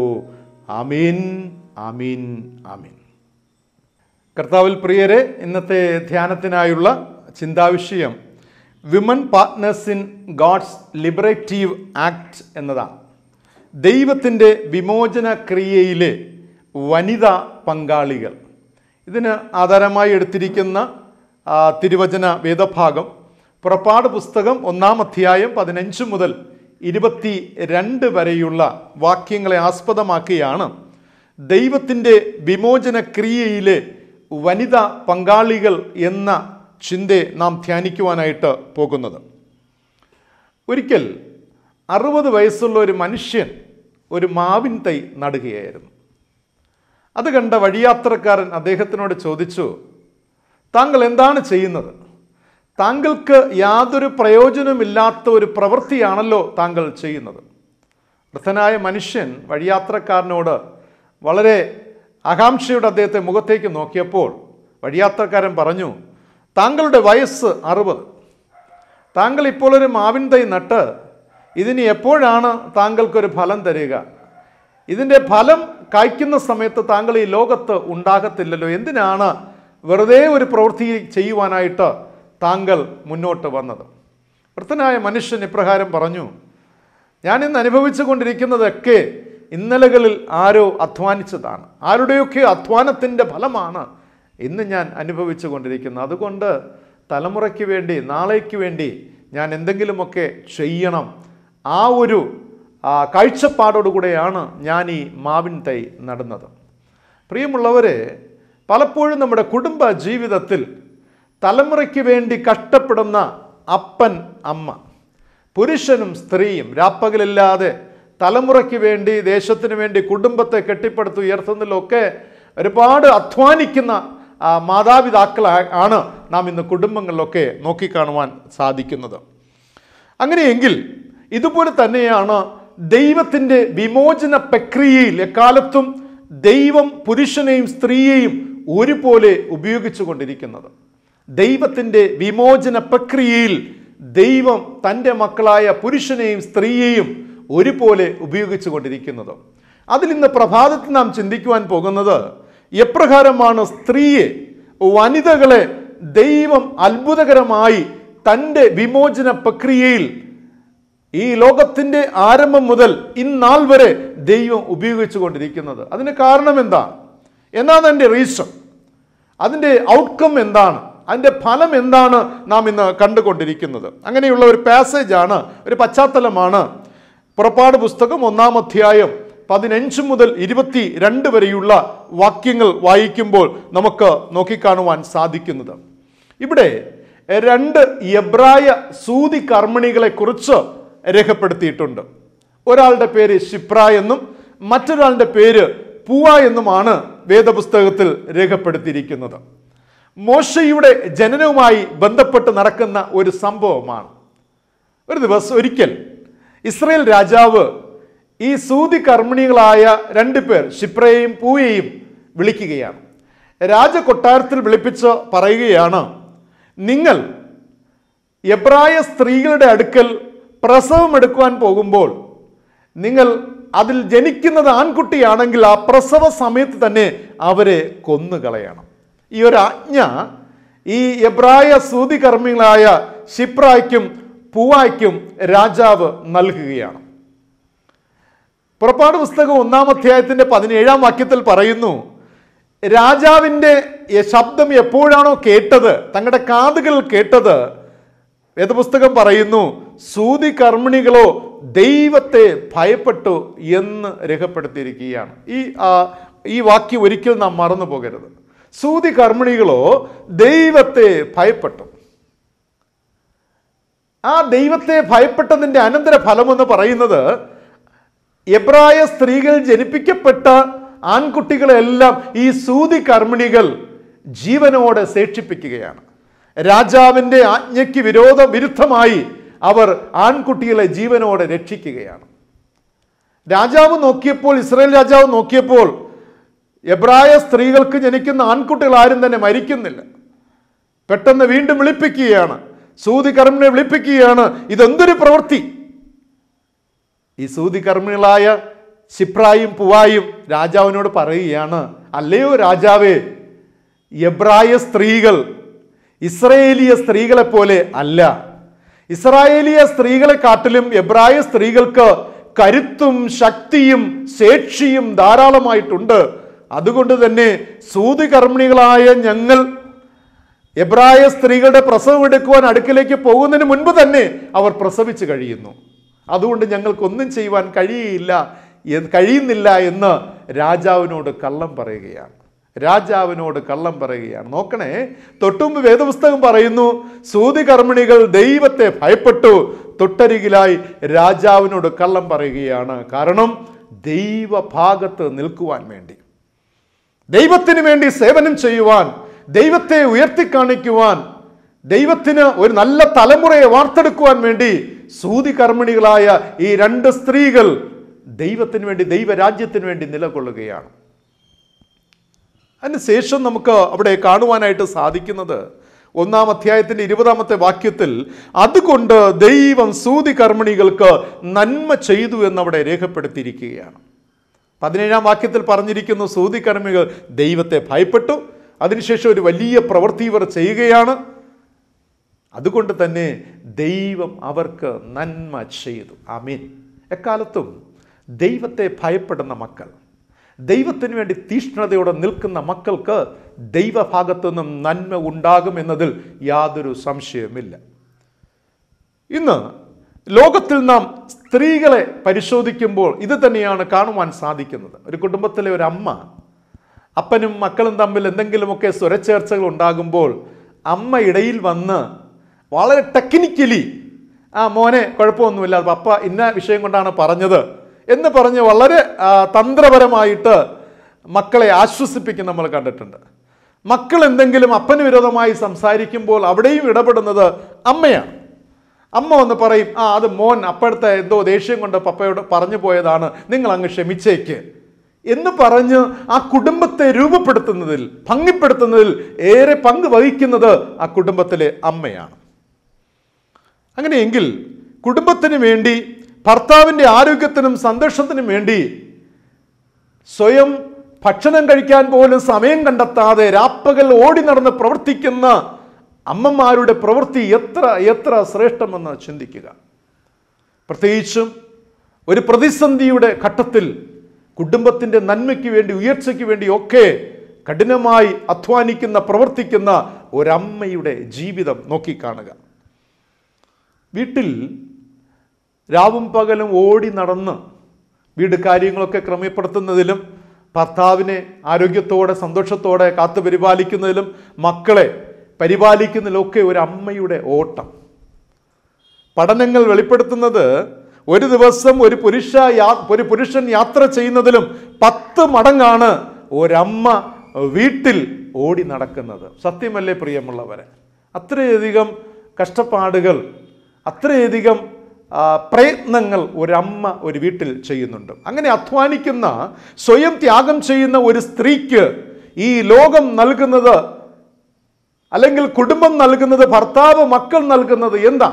ആമീൻ ആമീൻ ആമീൻ കർത്താവിൽ പ്രിയരെ ഇന്നത്തെ ധ്യാനത്തിനായുള്ള ചിന്താവിഷയം women partners in God's liberative act എന്നതാണ് ദൈവത്തിൻ്റെ വിമോചന ക്രിയയിലെ വനിതാ പങ്കാളികൾ ഇതിന് ആധാരമായി എടുത്തിരിക്കുന്ന ആ, തിരുവചന വേദഭാഗം പുറപ്പാട് പുസ്തകം ഒന്നാം അധ്യായം പതിനഞ്ച് മുതൽ ഇരുപത്തി രണ്ട് വരെയുള്ള വാക്യങ്ങളെ ആസ്പദമാക്കിയാണ് ദൈവത്തിൻ്റെ വിമോചന ക്രിയയിലെ വനിതാ പങ്കാളികൾ എന്ന ചിന്തയെ നാം ധ്യാനിക്കുവാനായിട്ട് പോകുന്നത് ഒരിക്കൽ അറുപത് വയസ്സുള്ള ഒരു മനുഷ്യൻ ഒരു മാവിൻ തൈ നടുകയായിരുന്നു അത് കണ്ട വഴിയാത്രക്കാരൻ അദ്ദേഹത്തിനോട് ചോദിച്ചു താങ്കൾ എന്താണ് ചെയ്യുന്നത് താങ്കൾക്ക് യാതൊരു പ്രയോജനമില്ലാത്ത ഒരു പ്രവൃത്തിയാണല്ലോ താങ്കൾ ചെയ്യുന്നത് വൃദ്ധനായ മനുഷ്യൻ വഴിയാത്രക്കാരനോട് വളരെ ആകാംക്ഷയുടെ അദ്ദേഹത്തെ മുഖത്തേക്ക് നോക്കിയപ്പോൾ വഴിയാത്രക്കാരൻ പറഞ്ഞു താങ്കളുടെ വയസ്സ് അറുപത് താങ്കൾ ഇപ്പോൾ ഒരു മാവിൻ തൈ നട്ട് ഇതിന് എപ്പോഴാണ് താങ്കൾക്കൊരു ഫലം തരിക ഇതിൻ്റെ ഫലം കായ്ക്കുന്ന സമയത്ത് താങ്കൾ ഈ ലോകത്ത് ഉണ്ടാകത്തില്ലല്ലോ എന്തിനാണ് വെറുതെ ഒരു പ്രവൃത്തി ചെയ്യുവാനായിട്ട് താങ്കൾ മുന്നോട്ട് വന്നത് വൃത്തനായ മനുഷ്യൻ ഇപ്രകാരം പറഞ്ഞു ഞാൻ ഇന്ന് അനുഭവിച്ചു കൊണ്ടിരിക്കുന്നതൊക്കെ ഇന്നലകളിൽ ആരോ അധ്വാനിച്ചതാണ് ആരുടെയൊക്കെ അധ്വാനത്തിൻ്റെ ഫലമാണ് ഇന്ന് ഞാൻ അനുഭവിച്ചു കൊണ്ടിരിക്കുന്നത് അതുകൊണ്ട് തലമുറയ്ക്ക് വേണ്ടി നാളേക്ക് വേണ്ടി ഞാൻ എന്തെങ്കിലുമൊക്കെ ചെയ്യണം ആ ഒരു ആ, കാഴ്ചപ്പാടോടുകൂടെയാണ് ഞാൻ ഈ മാവിൻ തൈ നടുന്നത് പ്രിയമുള്ളവരെ പലപ്പോഴും നമ്മുടെ കുടുംബ ജീവിതത്തിൽ തലമുറയ്ക്ക് വേണ്ടി കഷ്ടപ്പെടുന്ന അപ്പൻ അമ്മ പുരുഷനും സ്ത്രീയും രാപ്പകലില്ലാതെ തലമുറയ്ക്ക് വേണ്ടി ദേശത്തിന് വേണ്ടി കുടുംബത്തെ കെട്ടിപ്പടുത്ത് ഉയർത്തുന്നതിലൊക്കെ ഒരുപാട് അധ്വാനിക്കുന്ന ആ, മാതാപിതാക്കൾ ആണ് നാം ഇന്ന് കുടുംബങ്ങളിലൊക്കെ നോക്കിക്കാണുവാൻ സാധിക്കുന്നത് അങ്ങനെയെങ്കിൽ ഇതുപോലെ തന്നെയാണ് ദൈവത്തിൻ്റെ വിമോചന പ്രക്രിയയിൽ എക്കാലത്തും ദൈവം പുരുഷനെയും സ്ത്രീയെയും ഒരുപോലെ ഉപയോഗിച്ചു കൊണ്ടിരിക്കുന്നത് ദൈവത്തിൻ്റെ വിമോചന പ്രക്രിയയിൽ ദൈവം തൻ്റെ മക്കളായ പുരുഷനെയും സ്ത്രീയെയും ഒരുപോലെ ഉപയോഗിച്ചു കൊണ്ടിരിക്കുന്നത് അതിൽ ഇന്ന് പ്രഭാതത്തിൽ നാം ചിന്തിക്കുവാൻ പോകുന്നത് എപ്രകാരമാണ് സ്ത്രീയെ വനിതകളെ ദൈവം അത്ഭുതകരമായി തൻ്റെ വിമോചന പ്രക്രിയയിൽ ഈ ലോകത്തിൻ്റെ ആരംഭം മുതൽ ഇന്നാൾ വരെ ദൈവം ഉപയോഗിച്ചു കൊണ്ടിരിക്കുന്നത് അതിന് കാരണം എന്താണ് എന്നാണ് എൻ്റെ റീസൺ അതിൻ്റെ ഔട്ട്കം എന്താണ് അതിൻ്റെ ഫലം എന്താണ് നാം ഇന്ന് കണ്ടുകൊണ്ടിരിക്കുന്നത് അങ്ങനെയുള്ള ഒരു പാസേജാണ് ഒരു പശ്ചാത്തലമാണ് പുറപ്പാട് പുസ്തകം ഒന്നാം അധ്യായം പതിനഞ്ച് മുതൽ ഇരുപത്തി രണ്ട് വരെയുള്ള വാക്യങ്ങൾ വായിക്കുമ്പോൾ നമുക്ക് നോക്കിക്കാണുവാൻ സാധിക്കുന്നത് ഇവിടെ രണ്ട് എബ്രായ സൂതി കർമ്മിണികളെ കുറിച്ച് രേഖപ്പെടുത്തിയിട്ടുണ്ട് ഒരാളുടെ പേര് ഷിപ്ര എന്നും മറ്റൊരാളുടെ പേര് പൂവ എന്നുമാണ് വേദപുസ്തകത്തിൽ രേഖപ്പെടുത്തിയിരിക്കുന്നത് മോശയുടെ ജനനവുമായി ബന്ധപ്പെട്ട് നടക്കുന്ന ഒരു സംഭവമാണ് ഒരു ദിവസം ഒരിക്കൽ ഇസ്രയേൽ രാജാവ് ഈ സൂതി കർമ്മിണികളായ രണ്ട് പേർ ഷിപ്രയെയും പൂയെയും വിളിക്കുകയാണ് രാജകൊട്ടാരത്തിൽ വിളിപ്പിച്ച് പറയുകയാണ് നിങ്ങൾ എബ്രായ സ്ത്രീകളുടെ അടുക്കൽ പ്രസവം എടുക്കുവാൻ പോകുമ്പോൾ നിങ്ങൾ അതിൽ ജനിക്കുന്നത് ആൺകുട്ടിയാണെങ്കിൽ ആ പ്രസവ സമയത്ത് തന്നെ അവരെ കൊന്നുകളയണം ഈ ഒരു ആജ്ഞ ഈ എബ്രായ സൂതി കർമ്മികളായ ഷിപ്രായ്ക്കും പൂവായ്ക്കും രാജാവ് നൽകുകയാണ് പുറപ്പാട് പുസ്തകം ഒന്നാം അധ്യായത്തിന്റെ പതിനേഴാം വാക്യത്തിൽ പറയുന്നു രാജാവിൻ്റെ ഈ ശബ്ദം എപ്പോഴാണോ കേട്ടത് തങ്ങളുടെ കാതുകൾ കേട്ടത് വേദപുസ്തകം പറയുന്നു സൂതി കർമ്മിണികളോ ദൈവത്തെ ഭയപ്പെട്ടു എന്ന് രേഖപ്പെടുത്തിയിരിക്കുകയാണ് ഈ ആ, ഈ വാക്യം ഒരിക്കലും നാം മറന്നു പോകരുത് സൂതി കർമ്മിണികളോ ദൈവത്തെ ഭയപ്പെട്ടു ആ ദൈവത്തെ ഭയപ്പെട്ടതിൻ്റെ അനന്തര ഫലമെന്ന് പറയുന്നത് എബ്രായ സ്ത്രീകൾ ജനിപ്പിക്കപ്പെട്ട ആൺകുട്ടികളെല്ലാം ഈ സൂതി കർമ്മിണികൾ ജീവനോടെ ശേഷിപ്പിക്കുകയാണ് രാജാവിൻ്റെ ആജ്ഞയ്ക്ക് വിരോധ വിരുദ്ധമായി അവർ ആൺകുട്ടികളെ ജീവനോടെ രക്ഷിക്കുകയാണ് രാജാവ് നോക്കിയപ്പോൾ ഇസ്രായേൽ രാജാവ് നോക്കിയപ്പോൾ എബ്രായ സ്ത്രീകൾക്ക് ജനിക്കുന്ന ആൺകുട്ടികൾ ആരും തന്നെ മരിക്കുന്നില്ല പെട്ടെന്ന് വീണ്ടും വിളിപ്പിക്കുകയാണ് സൂതി കർമ്മിനെ വിളിപ്പിക്കുകയാണ് ഇതെന്തൊരു പ്രവൃത്തി ഈ സൂതി കർമ്മികളായ ശിപ്രായും പുവായും രാജാവിനോട് പറയുകയാണ് അല്ലയോ രാജാവേ എബ്രായ സ്ത്രീകൾ ഇസ്രയേലിയ സ്ത്രീകളെ പോലെ അല്ല ഇസ്രായേലിയ സ്ത്രീകളെ കാട്ടിലും എബ്രായ സ്ത്രീകൾക്ക് കരുത്തും ശക്തിയും ശേഷിയും ധാരാളമായിട്ടുണ്ട് അതുകൊണ്ട് തന്നെ സൂതി കർമ്മിണികളായ ഞങ്ങൾ എബ്രായ സ്ത്രീകളുടെ പ്രസവം എടുക്കുവാൻ അടുക്കിലേക്ക് പോകുന്നതിന് മുൻപ് തന്നെ അവർ പ്രസവിച്ചു കഴിയുന്നു അതുകൊണ്ട് ഞങ്ങൾക്കൊന്നും ചെയ്യുവാൻ കഴിയില്ല എന്ന് കഴിയുന്നില്ല എന്ന് രാജാവിനോട് കള്ളം പറയുകയാണ് രാജാവിനോട് കള്ളം പറയുകയാണ് നോക്കണേ തൊട്ടുമുമ്പ് വേദപുസ്തകം പറയുന്നു സൂതി കർമ്മിണികൾ ദൈവത്തെ ഭയപ്പെട്ടു തൊട്ടരികിലായി രാജാവിനോട് കള്ളം പറയുകയാണ് കാരണം ദൈവഭാഗത്ത് നിൽക്കുവാൻ വേണ്ടി ദൈവത്തിന് വേണ്ടി സേവനം ചെയ്യുവാൻ ദൈവത്തെ ഉയർത്തിക്കാണിക്കുവാൻ ദൈവത്തിന് ഒരു നല്ല തലമുറയെ വാർത്തെടുക്കുവാൻ വേണ്ടി സൂതി കർമ്മിണികളായ ഈ രണ്ട് സ്ത്രീകൾ ദൈവത്തിന് വേണ്ടി ദൈവരാജ്യത്തിന് വേണ്ടി നിലകൊള്ളുകയാണ് അതിനുശേഷം നമുക്ക് അവിടെ കാണുവാനായിട്ട് സാധിക്കുന്നത് ഒന്നാം അധ്യായത്തിന്റെ ഇരുപതാമത്തെ വാക്യത്തിൽ അതുകൊണ്ട് ദൈവം സൂതി കർമ്മിണികൾക്ക് നന്മ ചെയ്തു എന്നവിടെ രേഖപ്പെടുത്തിയിരിക്കുകയാണ് പതിനേഴാം വാക്യത്തിൽ പറഞ്ഞിരിക്കുന്നു സൂതി കർമ്മികൾ ദൈവത്തെ ഭയപ്പെട്ടു അതിനുശേഷം ഒരു വലിയ പ്രവൃത്തി ഇവർ ചെയ്യുകയാണ് അതുകൊണ്ട് തന്നെ ദൈവം അവർക്ക് നന്മ ചെയ്തു ആമീൻ എക്കാലത്തും ദൈവത്തെ ഭയപ്പെടുന്ന മക്കൾ ദൈവത്തിന് വേണ്ടി തീഷ്ണതയോടെ നിൽക്കുന്ന മക്കൾക്ക് ദൈവഭാഗത്തു നിന്നും നന്മ ഉണ്ടാകും എന്നതിൽ യാതൊരു സംശയവുമില്ല ഇന്ന് ലോകത്തിൽ നാം സ്ത്രീകളെ പരിശോധിക്കുമ്പോൾ ഇത് തന്നെയാണ് കാണുവാൻ സാധിക്കുന്നത് ഒരു കുടുംബത്തിലെ ഒരു അമ്മ അപ്പനും മക്കളും തമ്മിൽ എന്തെങ്കിലുമൊക്കെ സ്വരച്ചേർച്ചകൾ ഉണ്ടാകുമ്പോൾ അമ്മ ഇടയിൽ വന്ന് വളരെ ടെക്നിക്കലി ആ മോനെ കുഴപ്പമൊന്നുമില്ല പപ്പ ഇന്ന വിഷയം കൊണ്ടാണ് പറഞ്ഞത് എന്ന് പറഞ്ഞ് വളരെ ആ, തന്ത്രപരമായിട്ട് മക്കളെ ആശ്വസിപ്പിക്കുന്ന നമ്മൾ കണ്ടിട്ടുണ്ട് മക്കൾ എന്തെങ്കിലും അപ്പന് വിരോധമായി സംസാരിക്കുമ്പോൾ അവിടെയും ഇടപെടുന്നത് അമ്മയാണ് അമ്മ വന്ന് പറയും ആ അത് മോൻ അപ്പോഴത്തെ എന്തോ ദേഷ്യം കൊണ്ട് പപ്പയോട് പറഞ്ഞു പോയതാണ് നിങ്ങൾ അങ്ങ് ക്ഷമിച്ചേക്ക് എന്ന് പറഞ്ഞ് ആ കുടുംബത്തെ രൂപപ്പെടുത്തുന്നതിൽ ഭംഗിപ്പെടുത്തുന്നതിൽ ഏറെ പങ്ക് വഹിക്കുന്നത് ആ കുടുംബത്തിലെ അമ്മയാണ് അങ്ങനെയെങ്കിൽ കുടുംബത്തിന് വേണ്ടി ഭർത്താവിൻ്റെ ആരോഗ്യത്തിനും സന്തോഷത്തിനും വേണ്ടി സ്വയം ഭക്ഷണം കഴിക്കാൻ പോലും സമയം കണ്ടെത്താതെ രാപ്പകൽ ഓടി നടന്ന് പ്രവർത്തിക്കുന്ന അമ്മമാരുടെ പ്രവൃത്തി എത്ര എത്ര ശ്രേഷ്ഠമെന്ന് ചിന്തിക്കുക പ്രത്യേകിച്ചും ഒരു പ്രതിസന്ധിയുടെ ഘട്ടത്തിൽ കുടുംബത്തിൻ്റെ നന്മയ്ക്ക് വേണ്ടി ഉയർച്ചയ്ക്ക് വേണ്ടി ഒക്കെ കഠിനമായി അധ്വാനിക്കുന്ന പ്രവർത്തിക്കുന്ന ഒരമ്മയുടെ ജീവിതം നോക്കിക്കാണുക വീട്ടിൽ രാവും പകലും ഓടി നടന്ന് വീട് കാര്യങ്ങളൊക്കെ ക്രമപ്പെടുത്തുന്നതിലും ഭർത്താവിനെ ആരോഗ്യത്തോടെ സന്തോഷത്തോടെ കാത്തു പരിപാലിക്കുന്നതിലും മക്കളെ പരിപാലിക്കുന്നതിലൊക്കെ ഒരു അമ്മയുടെ ഓട്ടം പഠനങ്ങൾ വെളിപ്പെടുത്തുന്നത് ഒരു ദിവസം ഒരു പുരുഷ യാ- ഒരു പുരുഷൻ യാത്ര ചെയ്യുന്നതിലും പത്ത് മടങ്ങാണ് ഒരമ്മ വീട്ടിൽ ഓടി നടക്കുന്നത് സത്യമല്ലേ പ്രിയമുള്ളവരെ അത്രയധികം കഷ്ടപ്പാടുകൾ അത്രയധികം ആ, പ്രയത്നങ്ങൾ ഒരമ്മ ഒരു വീട്ടിൽ ചെയ്യുന്നുണ്ട് അങ്ങനെ അധ്വാനിക്കുന്ന സ്വയം ത്യാഗം ചെയ്യുന്ന ഒരു സ്ത്രീക്ക് ഈ ലോകം നൽകുന്നത് അല്ലെങ്കിൽ കുടുംബം നൽകുന്നത് ഭർത്താവ് മക്കൾ നൽകുന്നത് എന്താ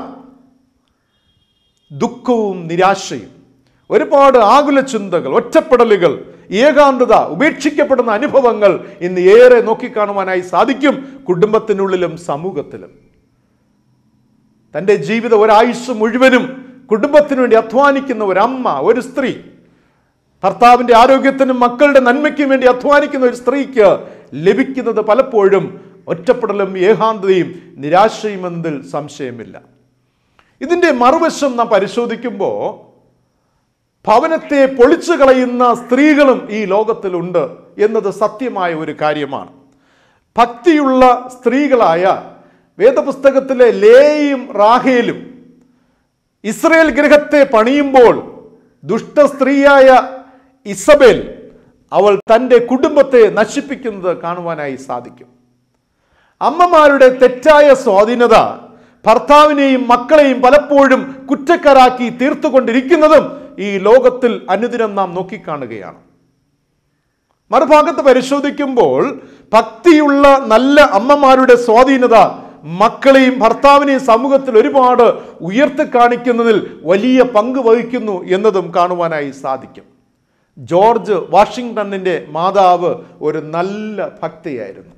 ദുഃഖവും നിരാശയും ഒരുപാട് ആകുല ചിന്തകൾ ഒറ്റപ്പെടലുകൾ ഏകാന്തത ഉപേക്ഷിക്കപ്പെടുന്ന അനുഭവങ്ങൾ ഇന്ന് ഏറെ നോക്കിക്കാണുവാനായി സാധിക്കും കുടുംബത്തിനുള്ളിലും സമൂഹത്തിലും തൻ്റെ ജീവിത ഒരായുസ് മുഴുവനും കുടുംബത്തിനു വേണ്ടി അധ്വാനിക്കുന്ന ഒരമ്മ ഒരു സ്ത്രീ ഭർത്താവിൻ്റെ ആരോഗ്യത്തിനും മക്കളുടെ നന്മയ്ക്കും വേണ്ടി അധ്വാനിക്കുന്ന ഒരു സ്ത്രീക്ക് ലഭിക്കുന്നത് പലപ്പോഴും ഒറ്റപ്പെടലും ഏകാന്തതയും നിരാശയും എന്നതിൽ സംശയമില്ല ഇതിൻ്റെ മറുവശം നാം പരിശോധിക്കുമ്പോൾ ഭവനത്തെ പൊളിച്ചു കളയുന്ന സ്ത്രീകളും ഈ ലോകത്തിലുണ്ട് എന്നത് സത്യമായ ഒരു കാര്യമാണ് ഭക്തിയുള്ള സ്ത്രീകളായ വേദപുസ്തകത്തിലെ ലേയും റാഹേലും ഇസ്രയേൽ ഗൃഹത്തെ പണിയുമ്പോൾ ദുഷ്ട സ്ത്രീയായ ഇസബേൽ അവൾ തൻ്റെ കുടുംബത്തെ നശിപ്പിക്കുന്നത് കാണുവാനായി സാധിക്കും അമ്മമാരുടെ തെറ്റായ സ്വാധീനത ഭർത്താവിനെയും മക്കളെയും പലപ്പോഴും കുറ്റക്കാരാക്കി തീർത്തുകൊണ്ടിരിക്കുന്നതും ഈ ലോകത്തിൽ അനുദിനം നാം നോക്കിക്കാണുകയാണ് മറുഭാഗത്ത് പരിശോധിക്കുമ്പോൾ ഭക്തിയുള്ള നല്ല അമ്മമാരുടെ സ്വാധീനത മക്കളെയും ഭർത്താവിനെയും സമൂഹത്തിൽ ഒരുപാട് ഉയർത്തി കാണിക്കുന്നതിൽ വലിയ പങ്ക് വഹിക്കുന്നു എന്നതും കാണുവാനായി സാധിക്കും ജോർജ് വാഷിങ്ടണിൻ്റെ മാതാവ് ഒരു നല്ല ഭക്തിയായിരുന്നു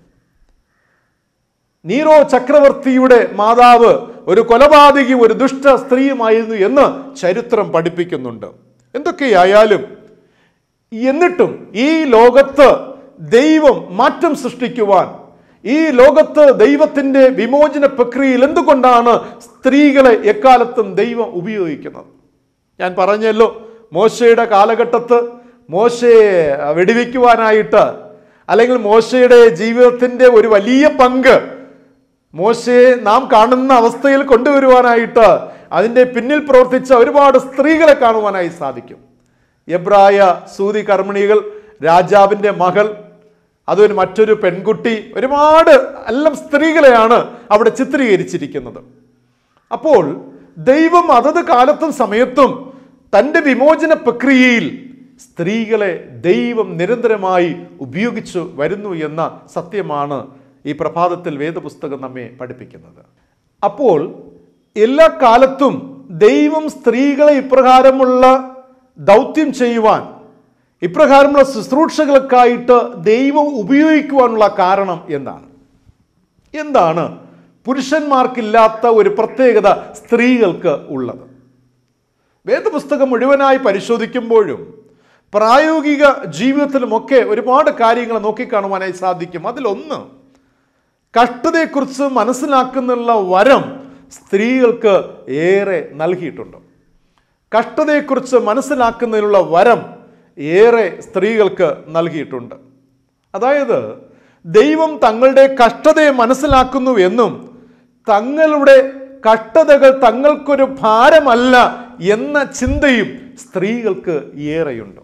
നീറോ ചക്രവർത്തിയുടെ മാതാവ് ഒരു കൊലപാതകി ഒരു ദുഷ്ട സ്ത്രീയുമായിരുന്നു എന്ന് ചരിത്രം പഠിപ്പിക്കുന്നുണ്ട് എന്തൊക്കെയായാലും എന്നിട്ടും ഈ ലോകത്ത് ദൈവം മാറ്റം സൃഷ്ടിക്കുവാൻ ഈ ലോകത്ത് ദൈവത്തിൻ്റെ വിമോചന പ്രക്രിയയിൽ എന്തുകൊണ്ടാണ് സ്ത്രീകളെ എക്കാലത്തും ദൈവം ഉപയോഗിക്കുന്നത് ഞാൻ പറഞ്ഞല്ലോ മോശയുടെ കാലഘട്ടത്ത് മോശയെ വെടിവെക്കുവാനായിട്ട് അല്ലെങ്കിൽ മോശയുടെ ജീവിതത്തിൻ്റെ ഒരു വലിയ പങ്ക് മോശയെ നാം കാണുന്ന അവസ്ഥയിൽ കൊണ്ടുവരുവാനായിട്ട് അതിൻ്റെ പിന്നിൽ പ്രവർത്തിച്ച ഒരുപാട് സ്ത്രീകളെ കാണുവാനായി സാധിക്കും എബ്രായ സൂതി കർമ്മിണികൾ രാജാവിൻ്റെ മകൾ അതൊരു മറ്റൊരു പെൺകുട്ടി ഒരുപാട് എല്ലാം സ്ത്രീകളെയാണ് അവിടെ ചിത്രീകരിച്ചിരിക്കുന്നത് അപ്പോൾ ദൈവം അതത് കാലത്തും സമയത്തും തൻ്റെ വിമോചന പ്രക്രിയയിൽ സ്ത്രീകളെ ദൈവം നിരന്തരമായി ഉപയോഗിച്ചു വരുന്നു എന്ന സത്യമാണ് ഈ പ്രഭാതത്തിൽ വേദപുസ്തകം നമ്മെ പഠിപ്പിക്കുന്നത് അപ്പോൾ എല്ലാ കാലത്തും ദൈവം സ്ത്രീകളെ ഇപ്രകാരമുള്ള ദൗത്യം ചെയ്യുവാൻ ഇപ്രകാരമുള്ള ശുശ്രൂഷകൾക്കായിട്ട് ദൈവം ഉപയോഗിക്കുവാനുള്ള കാരണം എന്താണ് എന്താണ് പുരുഷന്മാർക്കില്ലാത്ത ഒരു പ്രത്യേകത സ്ത്രീകൾക്ക് ഉള്ളത് വേദപുസ്തകം മുഴുവനായി പരിശോധിക്കുമ്പോഴും പ്രായോഗിക ജീവിതത്തിലുമൊക്കെ ഒരുപാട് കാര്യങ്ങൾ നോക്കിക്കാണുവാനായി സാധിക്കും അതിലൊന്ന് കഷ്ടതയെക്കുറിച്ച് മനസ്സിലാക്കുന്നുള്ള വരം സ്ത്രീകൾക്ക് ഏറെ നൽകിയിട്ടുണ്ട് കഷ്ടതയെക്കുറിച്ച് മനസ്സിലാക്കുന്നതിനുള്ള വരം ഏറെ സ്ത്രീകൾക്ക് നൽകിയിട്ടുണ്ട് അതായത് ദൈവം തങ്ങളുടെ കഷ്ടതയെ മനസ്സിലാക്കുന്നു എന്നും തങ്ങളുടെ കഷ്ടതകൾ തങ്ങൾക്കൊരു ഭാരമല്ല എന്ന ചിന്തയും സ്ത്രീകൾക്ക് ഏറെയുണ്ട്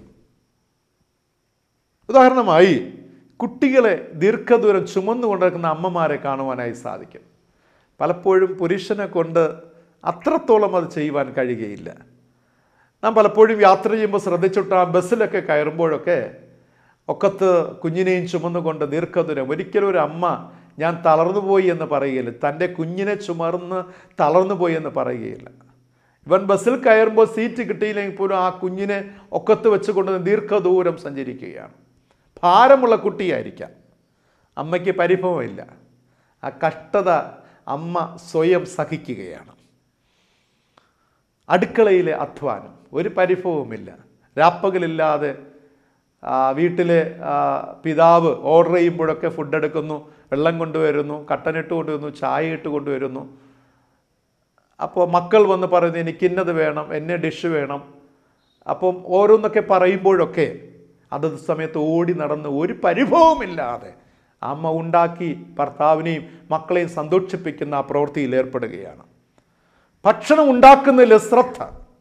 ഉദാഹരണമായി കുട്ടികളെ ദീർഘദൂരം ചുമന്നു കൊണ്ടിരിക്കുന്ന അമ്മമാരെ കാണുവാനായി സാധിക്കും പലപ്പോഴും പുരുഷനെ കൊണ്ട് അത്രത്തോളം അത് ചെയ്യുവാൻ കഴിയുകയില്ല നാം പലപ്പോഴും യാത്ര ചെയ്യുമ്പോൾ ശ്രദ്ധിച്ചിട്ട് ആ ബസ്സിലൊക്കെ കയറുമ്പോഴൊക്കെ ഒക്കത്ത് കുഞ്ഞിനെയും ചുമന്നുകൊണ്ട് ദീർഘദൂരം ഒരിക്കലും ഒരു അമ്മ ഞാൻ തളർന്നുപോയി എന്ന് പറയുകയില്ല തൻ്റെ കുഞ്ഞിനെ ചുമർന്ന് തളർന്നുപോയി എന്ന് പറയുകയില്ല ഇവൻ ബസ്സിൽ കയറുമ്പോൾ സീറ്റ് കിട്ടിയില്ലെങ്കിൽ പോലും ആ കുഞ്ഞിനെ ഒക്കത്ത് വെച്ചുകൊണ്ട് ദീർഘദൂരം സഞ്ചരിക്കുകയാണ് ഭാരമുള്ള കുട്ടിയായിരിക്കാം അമ്മയ്ക്ക് പരിഭവമില്ല ആ കഷ്ടത അമ്മ സ്വയം സഹിക്കുകയാണ് അടുക്കളയിലെ അധ്വാനം ഒരു പരിഭവവുമില്ല രാപ്പകലില്ലാതെ ആ, വീട്ടിലെ ആ, പിതാവ് ഓർഡർ ചെയ്യുമ്പോഴൊക്കെ ഫുഡ് എടുക്കുന്നു വെള്ളം കൊണ്ടുവരുന്നു കട്ടനിട്ട് കൊണ്ടുവരുന്നു ചായ ഇട്ട് കൊണ്ടുവരുന്നു അപ്പോൾ മക്കൾ വന്ന് പറയുന്നു എനിക്ക് ഇന്നത് വേണം എന്നെ ഡിഷ് വേണം അപ്പം ഓരോന്നൊക്കെ പറയുമ്പോഴൊക്കെ അതത് സമയത്ത് ഓടി നടന്ന് ഒരു പരിഭവമില്ലാതെ അമ്മ ഉണ്ടാക്കി ഭർത്താവിനെയും മക്കളെയും സന്തോഷിപ്പിക്കുന്ന ആ പ്രവൃത്തിയിൽ ഏർപ്പെടുകയാണ് ഭക്ഷണം ഉണ്ടാക്കുന്നതിൽ ശ്രദ്ധ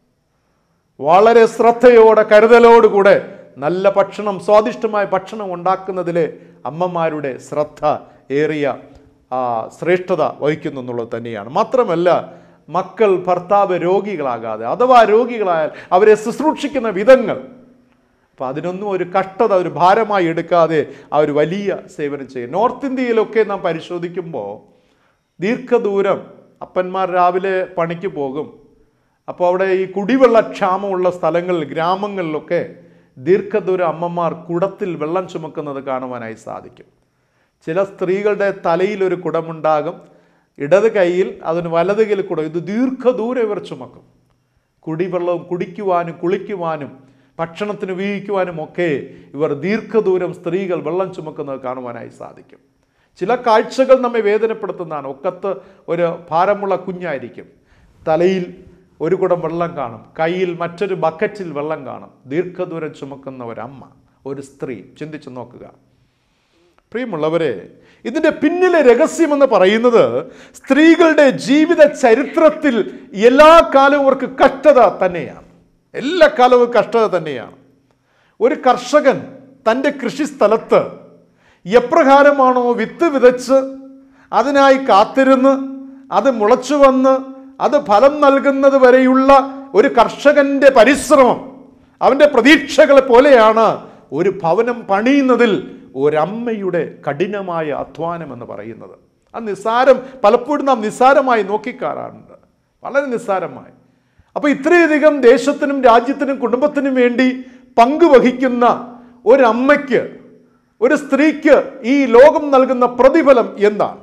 വളരെ ശ്രദ്ധയോടെ കരുതലോടുകൂടെ നല്ല ഭക്ഷണം സ്വാദിഷ്ടമായ ഭക്ഷണം ഉണ്ടാക്കുന്നതിൽ അമ്മമാരുടെ ശ്രദ്ധ ഏറിയ ആ, ശ്രേഷ്ഠത വഹിക്കുന്നു എന്നുള്ളത് തന്നെയാണ് മാത്രമല്ല മക്കൾ ഭർത്താവ് രോഗികളാകാതെ അഥവാ രോഗികളായാൽ അവരെ ശുശ്രൂഷിക്കുന്ന വിധങ്ങൾ അപ്പോൾ അതിനൊന്നും ഒരു കഷ്ടത ഒരു ഭാരമായി എടുക്കാതെ ആ ഒരു വലിയ സേവനം ചെയ്യും നോർത്ത് ഇന്ത്യയിലൊക്കെ നാം പരിശോധിക്കുമ്പോൾ ദീർഘദൂരം അപ്പന്മാർ രാവിലെ പണിക്ക് പോകും അപ്പോൾ അവിടെ ഈ കുടിവെള്ള ക്ഷാമമുള്ള സ്ഥലങ്ങളിൽ ഗ്രാമങ്ങളിലൊക്കെ ദീർഘദൂര അമ്മമാർ കുടത്തിൽ വെള്ളം ചുമക്കുന്നത് കാണുവാനായി സാധിക്കും ചില സ്ത്രീകളുടെ തലയിൽ ഒരു കുടമുണ്ടാകും ഇടത് കൈയിൽ അതിന് വലത് കൈയിൽ കുടം ഇത് ദീർഘദൂരം ഇവർ ചുമക്കും കുടിവെള്ളവും കുടിക്കുവാനും കുളിക്കുവാനും ഭക്ഷണത്തിന് ഉപയോഗിക്കുവാനും ഒക്കെ ഇവർ ദീർഘദൂരം സ്ത്രീകൾ വെള്ളം ചുമക്കുന്നത് കാണുവാനായി സാധിക്കും ചില കാഴ്ചകൾ നമ്മെ വേദനപ്പെടുത്തുന്നതാണ് ഒക്കത്ത് ഒരു ഭാരമുള്ള കുഞ്ഞായിരിക്കും തലയിൽ ഒരു കുടം വെള്ളം കാണും കയ്യിൽ മറ്റൊരു ബക്കറ്റിൽ വെള്ളം കാണും ദീർഘദൂരം ചുമക്കുന്ന ഒരമ്മ ഒരു സ്ത്രീ ചിന്തിച്ചു നോക്കുക പ്രിയമുള്ളവരെ ഇതിൻ്റെ പിന്നിലെ രഹസ്യമെന്ന് പറയുന്നത് സ്ത്രീകളുടെ ജീവിത ചരിത്രത്തിൽ എല്ലാ കാലവും അവർക്ക് കഷ്ടത തന്നെയാണ് എല്ലാ കാലവും കഷ്ടത തന്നെയാണ് ഒരു കർഷകൻ തൻ്റെ കൃഷിസ്ഥലത്ത് എപ്രകാരമാണോ വിത്ത് വിതച്ച് അതിനായി കാത്തിരുന്ന് അത് മുളച്ചു വന്ന് അത് ഫലം നൽകുന്നത് വരെയുള്ള ഒരു കർഷകന്റെ പരിശ്രമം അവൻ്റെ പ്രതീക്ഷകളെ പോലെയാണ് ഒരു ഭവനം പണിയുന്നതിൽ ഒരമ്മയുടെ കഠിനമായ അധ്വാനം എന്ന് പറയുന്നത് അത് നിസ്സാരം പലപ്പോഴും നാം നിസ്സാരമായി നോക്കിക്കാറാറുണ്ട് വളരെ നിസ്സാരമായി അപ്പോൾ ഇത്രയധികം ദേശത്തിനും രാജ്യത്തിനും കുടുംബത്തിനും വേണ്ടി പങ്കുവഹിക്കുന്ന ഒരമ്മയ്ക്ക് ഒരു സ്ത്രീക്ക് ഈ ലോകം നൽകുന്ന പ്രതിഫലം എന്താണ്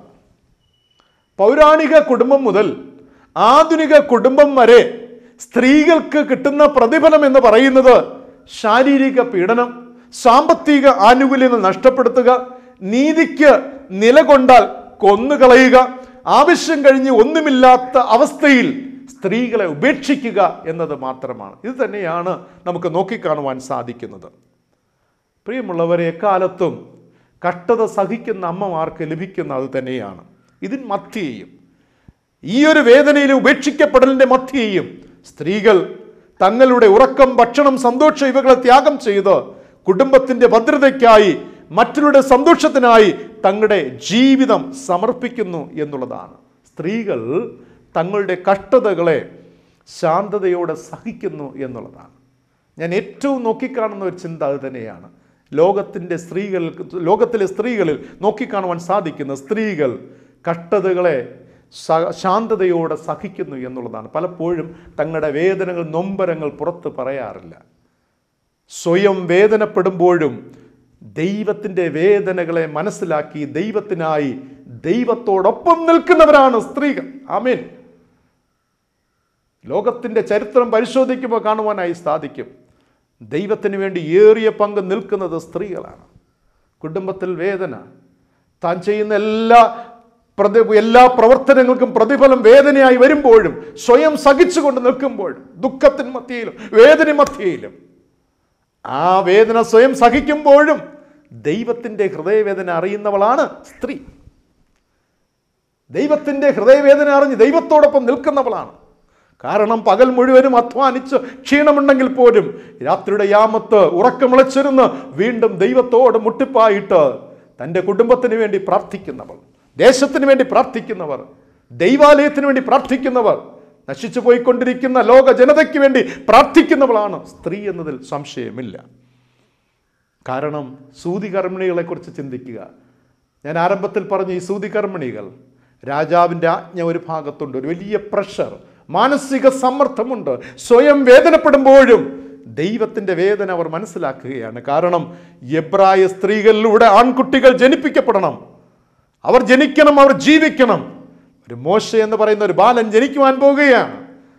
പൗരാണിക കുടുംബം മുതൽ ആധുനിക കുടുംബം വരെ സ്ത്രീകൾക്ക് കിട്ടുന്ന പ്രതിഫലം എന്ന് പറയുന്നത് ശാരീരിക പീഡനം സാമ്പത്തിക ആനുകൂല്യങ്ങൾ നഷ്ടപ്പെടുത്തുക നീതിക്ക് നിലകൊണ്ടാൽ കൊന്നുകളയുക ആവശ്യം കഴിഞ്ഞ് ഒന്നുമില്ലാത്ത അവസ്ഥയിൽ സ്ത്രീകളെ ഉപേക്ഷിക്കുക എന്നത് മാത്രമാണ് ഇത് തന്നെയാണ് നമുക്ക് നോക്കിക്കാണുവാൻ സാധിക്കുന്നത് പ്രിയമുള്ളവരെ എക്കാലത്തും കഷ്ടത സഹിക്കുന്ന അമ്മമാർക്ക് ലഭിക്കുന്ന അത് തന്നെയാണ് ഇതിന് മധ്യേയും ഈ ഒരു വേദനയിലും ഉപേക്ഷിക്കപ്പെടലിൻ്റെ മധ്യേയും സ്ത്രീകൾ തങ്ങളുടെ ഉറക്കം ഭക്ഷണം സന്തോഷം ഇവകളെ ത്യാഗം ചെയ്ത് കുടുംബത്തിൻ്റെ ഭദ്രതയ്ക്കായി മറ്റുള്ളവരുടെ സന്തോഷത്തിനായി തങ്ങളുടെ ജീവിതം സമർപ്പിക്കുന്നു എന്നുള്ളതാണ് സ്ത്രീകൾ തങ്ങളുടെ കഷ്ടതകളെ ശാന്തതയോടെ സഹിക്കുന്നു എന്നുള്ളതാണ് ഞാൻ ഏറ്റവും നോക്കിക്കാണുന്ന ഒരു ചിന്ത അത് തന്നെയാണ് ലോകത്തിൻ്റെ സ്ത്രീകൾക്ക് ലോകത്തിലെ സ്ത്രീകളിൽ നോക്കിക്കാണുവാൻ സാധിക്കുന്ന സ്ത്രീകൾ കഷ്ടതകളെ സ- ശാന്തതയോടെ സഹിക്കുന്നു എന്നുള്ളതാണ് പലപ്പോഴും തങ്ങളുടെ വേദനകൾ നൊമ്പരങ്ങൾ പുറത്ത് പറയാറില്ല സ്വയം വേദനപ്പെടുമ്പോഴും ദൈവത്തിൻ്റെ വേദനകളെ മനസ്സിലാക്കി ദൈവത്തിനായി ദൈവത്തോടൊപ്പം നിൽക്കുന്നവരാണ് സ്ത്രീകൾ ആമേൻ ലോകത്തിൻ്റെ ചരിത്രം പരിശോധിക്കുമ്പോൾ കാണുവാനായി സാധിക്കും ദൈവത്തിന് വേണ്ടി ഏറിയ പങ്ക് നിൽക്കുന്നത് സ്ത്രീകളാണ് കുടുംബത്തിൽ വേദന താൻ ചെയ്യുന്ന എല്ലാ പ്രതി എല്ലാ പ്രവർത്തനങ്ങൾക്കും പ്രതിഫലം വേദനയായി വരുമ്പോഴും സ്വയം സഹിച്ചുകൊണ്ട് നിൽക്കുമ്പോഴും ദുഃഖത്തിൻ മധ്യയിലും വേദന മധ്യയിലും ആ വേദന സ്വയം സഹിക്കുമ്പോഴും ദൈവത്തിൻ്റെ ഹൃദയവേദന അറിയുന്നവളാണ് സ്ത്രീ ദൈവത്തിൻ്റെ ഹൃദയവേദന അറിഞ്ഞ് ദൈവത്തോടൊപ്പം നിൽക്കുന്നവളാണ് കാരണം പകൽ മുഴുവനും അധ്വാനിച്ച് ക്ഷീണമുണ്ടെങ്കിൽ പോലും രാത്രിയുടെ യാമത്ത് ഉറക്കമിളച്ചിരുന്ന് വീണ്ടും ദൈവത്തോട് മുട്ടിപ്പായിട്ട് തൻ്റെ കുടുംബത്തിന് വേണ്ടി പ്രാർത്ഥിക്കുന്നവൾ ദേശത്തിന് വേണ്ടി പ്രാർത്ഥിക്കുന്നവർ ദൈവാലയത്തിന് വേണ്ടി പ്രാർത്ഥിക്കുന്നവർ നശിച്ചു പോയിക്കൊണ്ടിരിക്കുന്ന ലോക ജനതയ്ക്ക് വേണ്ടി പ്രാർത്ഥിക്കുന്നവളാണ് സ്ത്രീ എന്നതിൽ സംശയമില്ല കാരണം സൂതികർമ്മിണികളെക്കുറിച്ച് ചിന്തിക്കുക ഞാൻ ആരംഭത്തിൽ പറഞ്ഞ ഈ സൂതികർമ്മിണികൾ രാജാവിൻ്റെ ആജ്ഞ ഒരു ഭാഗത്തുണ്ട് ഒരു വലിയ പ്രഷർ മാനസിക സമ്മർദ്ദമുണ്ട് സ്വയം വേദനപ്പെടുമ്പോഴും ദൈവത്തിൻ്റെ വേദന അവർ മനസ്സിലാക്കുകയാണ് കാരണം എബ്രായ സ്ത്രീകളിലൂടെ ആൺകുട്ടികൾ ജനിപ്പിക്കപ്പെടണം അവർ ജനിക്കണം അവർ ജീവിക്കണം ഒരു മോശ എന്ന് പറയുന്ന ഒരു ബാലൻ ജനിക്കുവാൻ പോകുകയാണ്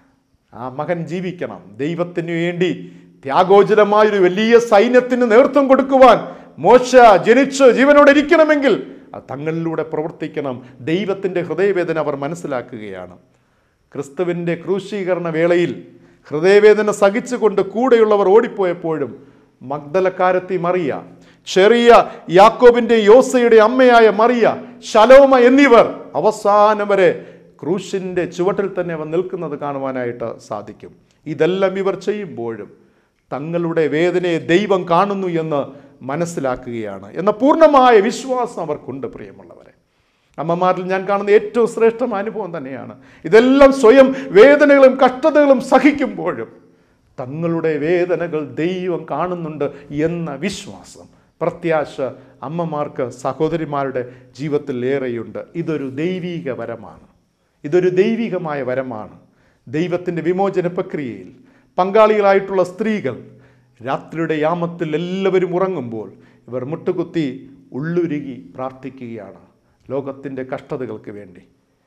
ആ മകൻ ജീവിക്കണം ദൈവത്തിന് വേണ്ടി ത്യാഗോചരമായൊരു വലിയ സൈന്യത്തിന് നേതൃത്വം കൊടുക്കുവാൻ മോശ ജനിച്ച് ജീവനോടെ ഇരിക്കണമെങ്കിൽ അത് തങ്ങളിലൂടെ പ്രവർത്തിക്കണം ദൈവത്തിൻ്റെ ഹൃദയവേദന അവർ മനസ്സിലാക്കുകയാണ് ക്രിസ്തുവിൻ്റെ ക്രൂശീകരണ വേളയിൽ ഹൃദയവേദന സഹിച്ചുകൊണ്ട് കൂടെയുള്ളവർ ഓടിപ്പോയപ്പോഴും മഗ്ദലക്കാരത്തി മറിയ ചെറിയ യാക്കോബിൻ്റെ യോസയുടെ അമ്മയായ മറിയ ശലോമ എന്നിവർ അവസാനം വരെ ക്രൂശിൻ്റെ ചുവട്ടിൽ തന്നെ അവൻ നിൽക്കുന്നത് കാണുവാനായിട്ട് സാധിക്കും ഇതെല്ലാം ഇവർ ചെയ്യുമ്പോഴും തങ്ങളുടെ വേദനയെ ദൈവം കാണുന്നു എന്ന് മനസ്സിലാക്കുകയാണ് എന്ന പൂർണ്ണമായ വിശ്വാസം അവർക്കുണ്ട് പ്രിയമുള്ളവരെ അമ്മമാരിൽ ഞാൻ കാണുന്ന ഏറ്റവും ശ്രേഷ്ഠമായ അനുഭവം തന്നെയാണ് ഇതെല്ലാം സ്വയം വേദനകളും കഷ്ടതകളും സഹിക്കുമ്പോഴും തങ്ങളുടെ വേദനകൾ ദൈവം കാണുന്നുണ്ട് എന്ന വിശ്വാസം പ്രത്യാശ അമ്മമാർക്ക് സഹോദരിമാരുടെ ജീവിതത്തിൽ ഏറെയുണ്ട് ഇതൊരു ദൈവീക വരമാണ് ഇതൊരു ദൈവികമായ വരമാണ് ദൈവത്തിൻ്റെ വിമോചന പ്രക്രിയയിൽ പങ്കാളികളായിട്ടുള്ള സ്ത്രീകൾ രാത്രിയുടെ യാമത്തിൽ എല്ലാവരും ഉറങ്ങുമ്പോൾ ഇവർ മുട്ടുകുത്തി ഉള്ളുരുകി പ്രാർത്ഥിക്കുകയാണ് ലോകത്തിൻ്റെ കഷ്ടതകൾക്ക് വേണ്ടി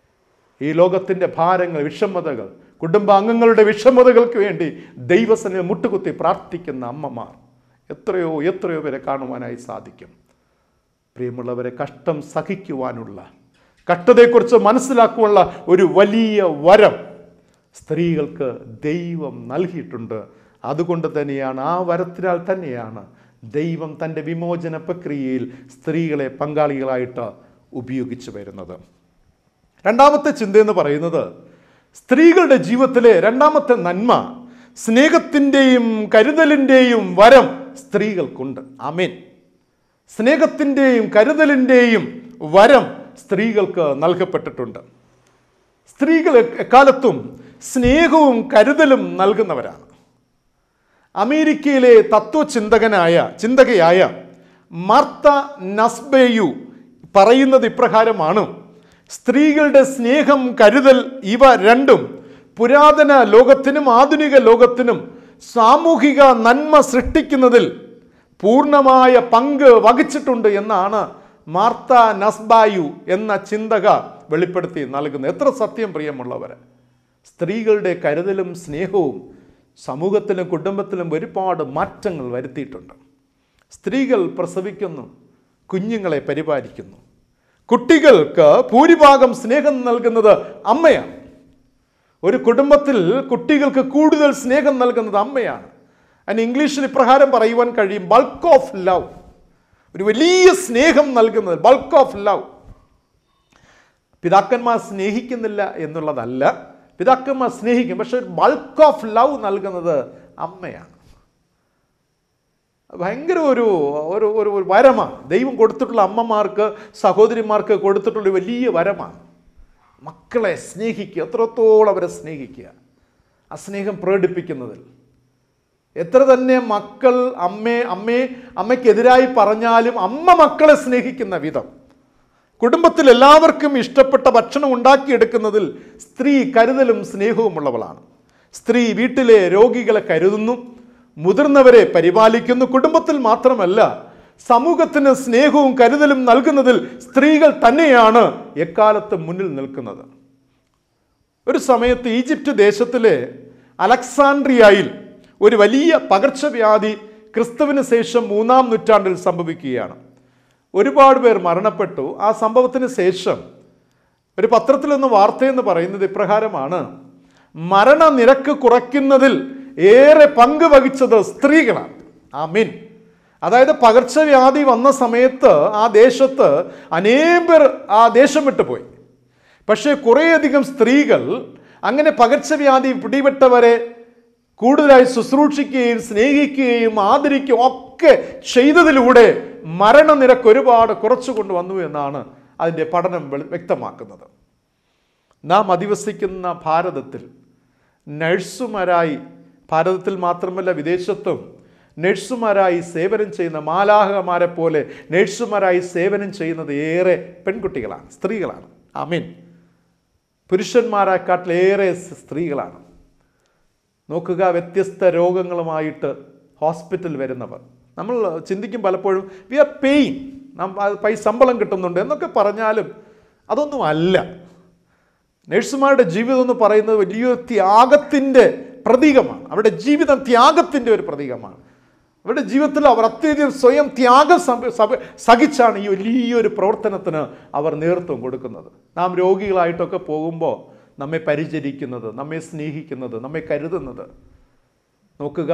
ഈ ലോകത്തിൻ്റെ ഭാരങ്ങൾ വിഷമതകൾ കുടുംബാംഗങ്ങളുടെ വിഷമതകൾക്ക് വേണ്ടി ദൈവസനെ മുട്ടുകുത്തി പ്രാർത്ഥിക്കുന്ന അമ്മമാർ എത്രയോ എത്രയോ പേരെ കാണുവാനായി സാധിക്കും പ്രിയമുള്ളവരെ കഷ്ടം സഹിക്കുവാനുള്ള കഷ്ടതയെക്കുറിച്ച് മനസ്സിലാക്കുവാനുള്ള ഒരു വലിയ വരം സ്ത്രീകൾക്ക് ദൈവം നൽകിയിട്ടുണ്ട് അതുകൊണ്ട് തന്നെയാണ് ആ വരത്തിനാൽ തന്നെയാണ് ദൈവം തൻ്റെ വിമോചന പ്രക്രിയയിൽ സ്ത്രീകളെ പങ്കാളികളായിട്ട് ഉപയോഗിച്ചു വരുന്നത് രണ്ടാമത്തെ ചിന്ത എന്ന് പറയുന്നത് സ്ത്രീകളുടെ ജീവിതത്തിലെ രണ്ടാമത്തെ നന്മ സ്നേഹത്തിൻ്റെയും കരുതലിൻ്റെയും വരം സ്ത്രീകൾക്കുണ്ട് ആമേൻ സ്നേഹത്തിൻ്റെയും കരുതലിൻ്റെയും വരം സ്ത്രീകൾക്ക് നൽകപ്പെട്ടിട്ടുണ്ട് സ്ത്രീകൾ എക്കാലത്തും സ്നേഹവും കരുതലും നൽകുന്നവരാണ് അമേരിക്കയിലെ തത്വചിന്തകനായ ചിന്തകയായ മാർത്ത നസ്ബേയു പറയുന്നത് ഇപ്രകാരമാണ് സ്ത്രീകളുടെ സ്നേഹം കരുതൽ ഇവ രണ്ടും പുരാതന ലോകത്തിനും ആധുനിക ലോകത്തിനും സാമൂഹിക നന്മ സൃഷ്ടിക്കുന്നതിൽ പൂർണ്ണമായ പങ്ക് വഹിച്ചിട്ടുണ്ട് എന്നാണ് മാർത്ത നസ്ബായു എന്ന ചിന്തക വെളിപ്പെടുത്തി നൽകുന്നത് എത്ര സത്യം പ്രിയമുള്ളവർ സ്ത്രീകളുടെ കരുതലും സ്നേഹവും സമൂഹത്തിലും കുടുംബത്തിലും ഒരുപാട് മാറ്റങ്ങൾ വരുത്തിയിട്ടുണ്ട് സ്ത്രീകൾ പ്രസവിക്കുന്നു കുഞ്ഞുങ്ങളെ പരിപാലിക്കുന്നു കുട്ടികൾക്ക് ഭൂരിഭാഗം സ്നേഹം നൽകുന്നത് അമ്മയാണ് ഒരു കുടുംബത്തിൽ കുട്ടികൾക്ക് കൂടുതൽ സ്നേഹം നൽകുന്നത് അമ്മയാണ് അതിന് ഇംഗ്ലീഷിൽ ഇപ്രകാരം പറയുവാൻ കഴിയും ബൾക്ക് ഓഫ് ലവ് ഒരു വലിയ സ്നേഹം നൽകുന്നത് ബൾക്ക് ഓഫ് ലവ് പിതാക്കന്മാർ സ്നേഹിക്കുന്നില്ല എന്നുള്ളതല്ല പിതാക്കന്മാർ സ്നേഹിക്കും പക്ഷെ ബൾക്ക് ഓഫ് ലവ് നൽകുന്നത് അമ്മയാണ് ഭയങ്കര ഒരു ഒരു ഒരു ഒരു വരമാണ് ദൈവം കൊടുത്തിട്ടുള്ള അമ്മമാർക്ക് സഹോദരിമാർക്ക് കൊടുത്തിട്ടുള്ള വലിയ വരമാണ് മക്കളെ സ്നേഹിക്കുക എത്രത്തോളം അവരെ സ്നേഹിക്കുക ആ സ്നേഹം പ്രകടിപ്പിക്കുന്നതിൽ എത്ര തന്നെ മക്കൾ അമ്മേ അമ്മേ അമ്മയ്ക്കെതിരായി പറഞ്ഞാലും അമ്മ മക്കളെ സ്നേഹിക്കുന്ന വിധം കുടുംബത്തിൽ എല്ലാവർക്കും ഇഷ്ടപ്പെട്ട ഭക്ഷണം ഉണ്ടാക്കിയെടുക്കുന്നതിൽ സ്ത്രീ കരുതലും സ്നേഹവുമുള്ളവളാണ് സ്ത്രീ വീട്ടിലെ രോഗികളെ കരുതുന്നു മുതിർന്നവരെ പരിപാലിക്കുന്നു കുടുംബത്തിൽ മാത്രമല്ല സമൂഹത്തിന് സ്നേഹവും കരുതലും നൽകുന്നതിൽ സ്ത്രീകൾ തന്നെയാണ് എക്കാലത്തും മുന്നിൽ നിൽക്കുന്നത് ഒരു സമയത്ത് ഈജിപ്റ്റ് ദേശത്തിലെ അലക്സാൻഡ്രിയയിൽ ഒരു വലിയ പകർച്ചവ്യാധി ക്രിസ്തുവിന് ശേഷം മൂന്നാം നൂറ്റാണ്ടിൽ സംഭവിക്കുകയാണ് ഒരുപാട് പേർ മരണപ്പെട്ടു ആ സംഭവത്തിന് ശേഷം ഒരു പത്രത്തിൽ നിന്ന് വാർത്തയെന്ന് പറയുന്നത് ഇപ്രകാരമാണ് മരണനിരക്ക് കുറയ്ക്കുന്നതിൽ ഏറെ പങ്ക് വഹിച്ചത് സ്ത്രീകളാണ് ആ മീൻ അതായത് പകർച്ചവ്യാധി വന്ന സമയത്ത് ആ ദേശത്ത് അനേകം പേർ ആ ദേശം വിട്ടുപോയി പക്ഷേ കുറേയധികം സ്ത്രീകൾ അങ്ങനെ പകർച്ചവ്യാധി പിടിപെട്ടവരെ കൂടുതലായി ശുശ്രൂഷിക്കുകയും സ്നേഹിക്കുകയും ആദരിക്കുകയും ഒക്കെ ചെയ്തതിലൂടെ മരണനിരക്ക് ഒരുപാട് കുറച്ചു കൊണ്ടുവന്നു എന്നാണ് അതിൻ്റെ പഠനം വെളി- വ്യക്തമാക്കുന്നത് നാം അധിവസിക്കുന്ന ഭാരതത്തിൽ നഴ്സുമാരായി ഭാരതത്തിൽ മാത്രമല്ല വിദേശത്തും നഴ്സുമാരായി സേവനം ചെയ്യുന്ന മാലാഹമാരെ പോലെ നഴ്സുമാരായി സേവനം ചെയ്യുന്നത് ഏറെ പെൺകുട്ടികളാണ് സ്ത്രീകളാണ് ആമീൻ പുരുഷന്മാരെക്കാട്ടിലേറെ സ്ത്രീകളാണ് നോക്കുക വ്യത്യസ്ത രോഗങ്ങളുമായിട്ട് ഹോസ്പിറ്റൽ വരുന്നവർ നമ്മൾ ചിന്തിക്കും പലപ്പോഴും വി ആർ പെയിൻ നാം പൈസ ശമ്പളം കിട്ടുന്നുണ്ട് എന്നൊക്കെ പറഞ്ഞാലും അതൊന്നും അല്ല നഴ്സുമാരുടെ ജീവിതം എന്ന് പറയുന്നത് വലിയൊരു ത്യാഗത്തിൻ്റെ പ്രതീകമാണ് അവരുടെ ജീവിതം ത്യാഗത്തിൻ്റെ ഒരു പ്രതീകമാണ് അവരുടെ ജീവിതത്തിൽ അവർ അത്യധികം സ്വയം ത്യാഗം സഭ- സഭ- സഹിച്ചാണ് ഈ വലിയൊരു പ്രവർത്തനത്തിന് അവർ നേതൃത്വം കൊടുക്കുന്നത് നാം രോഗികളായിട്ടൊക്കെ പോകുമ്പോൾ നമ്മെ പരിചരിക്കുന്നത് നമ്മെ സ്നേഹിക്കുന്നത് നമ്മെ കരുതുന്നത് നോക്കുക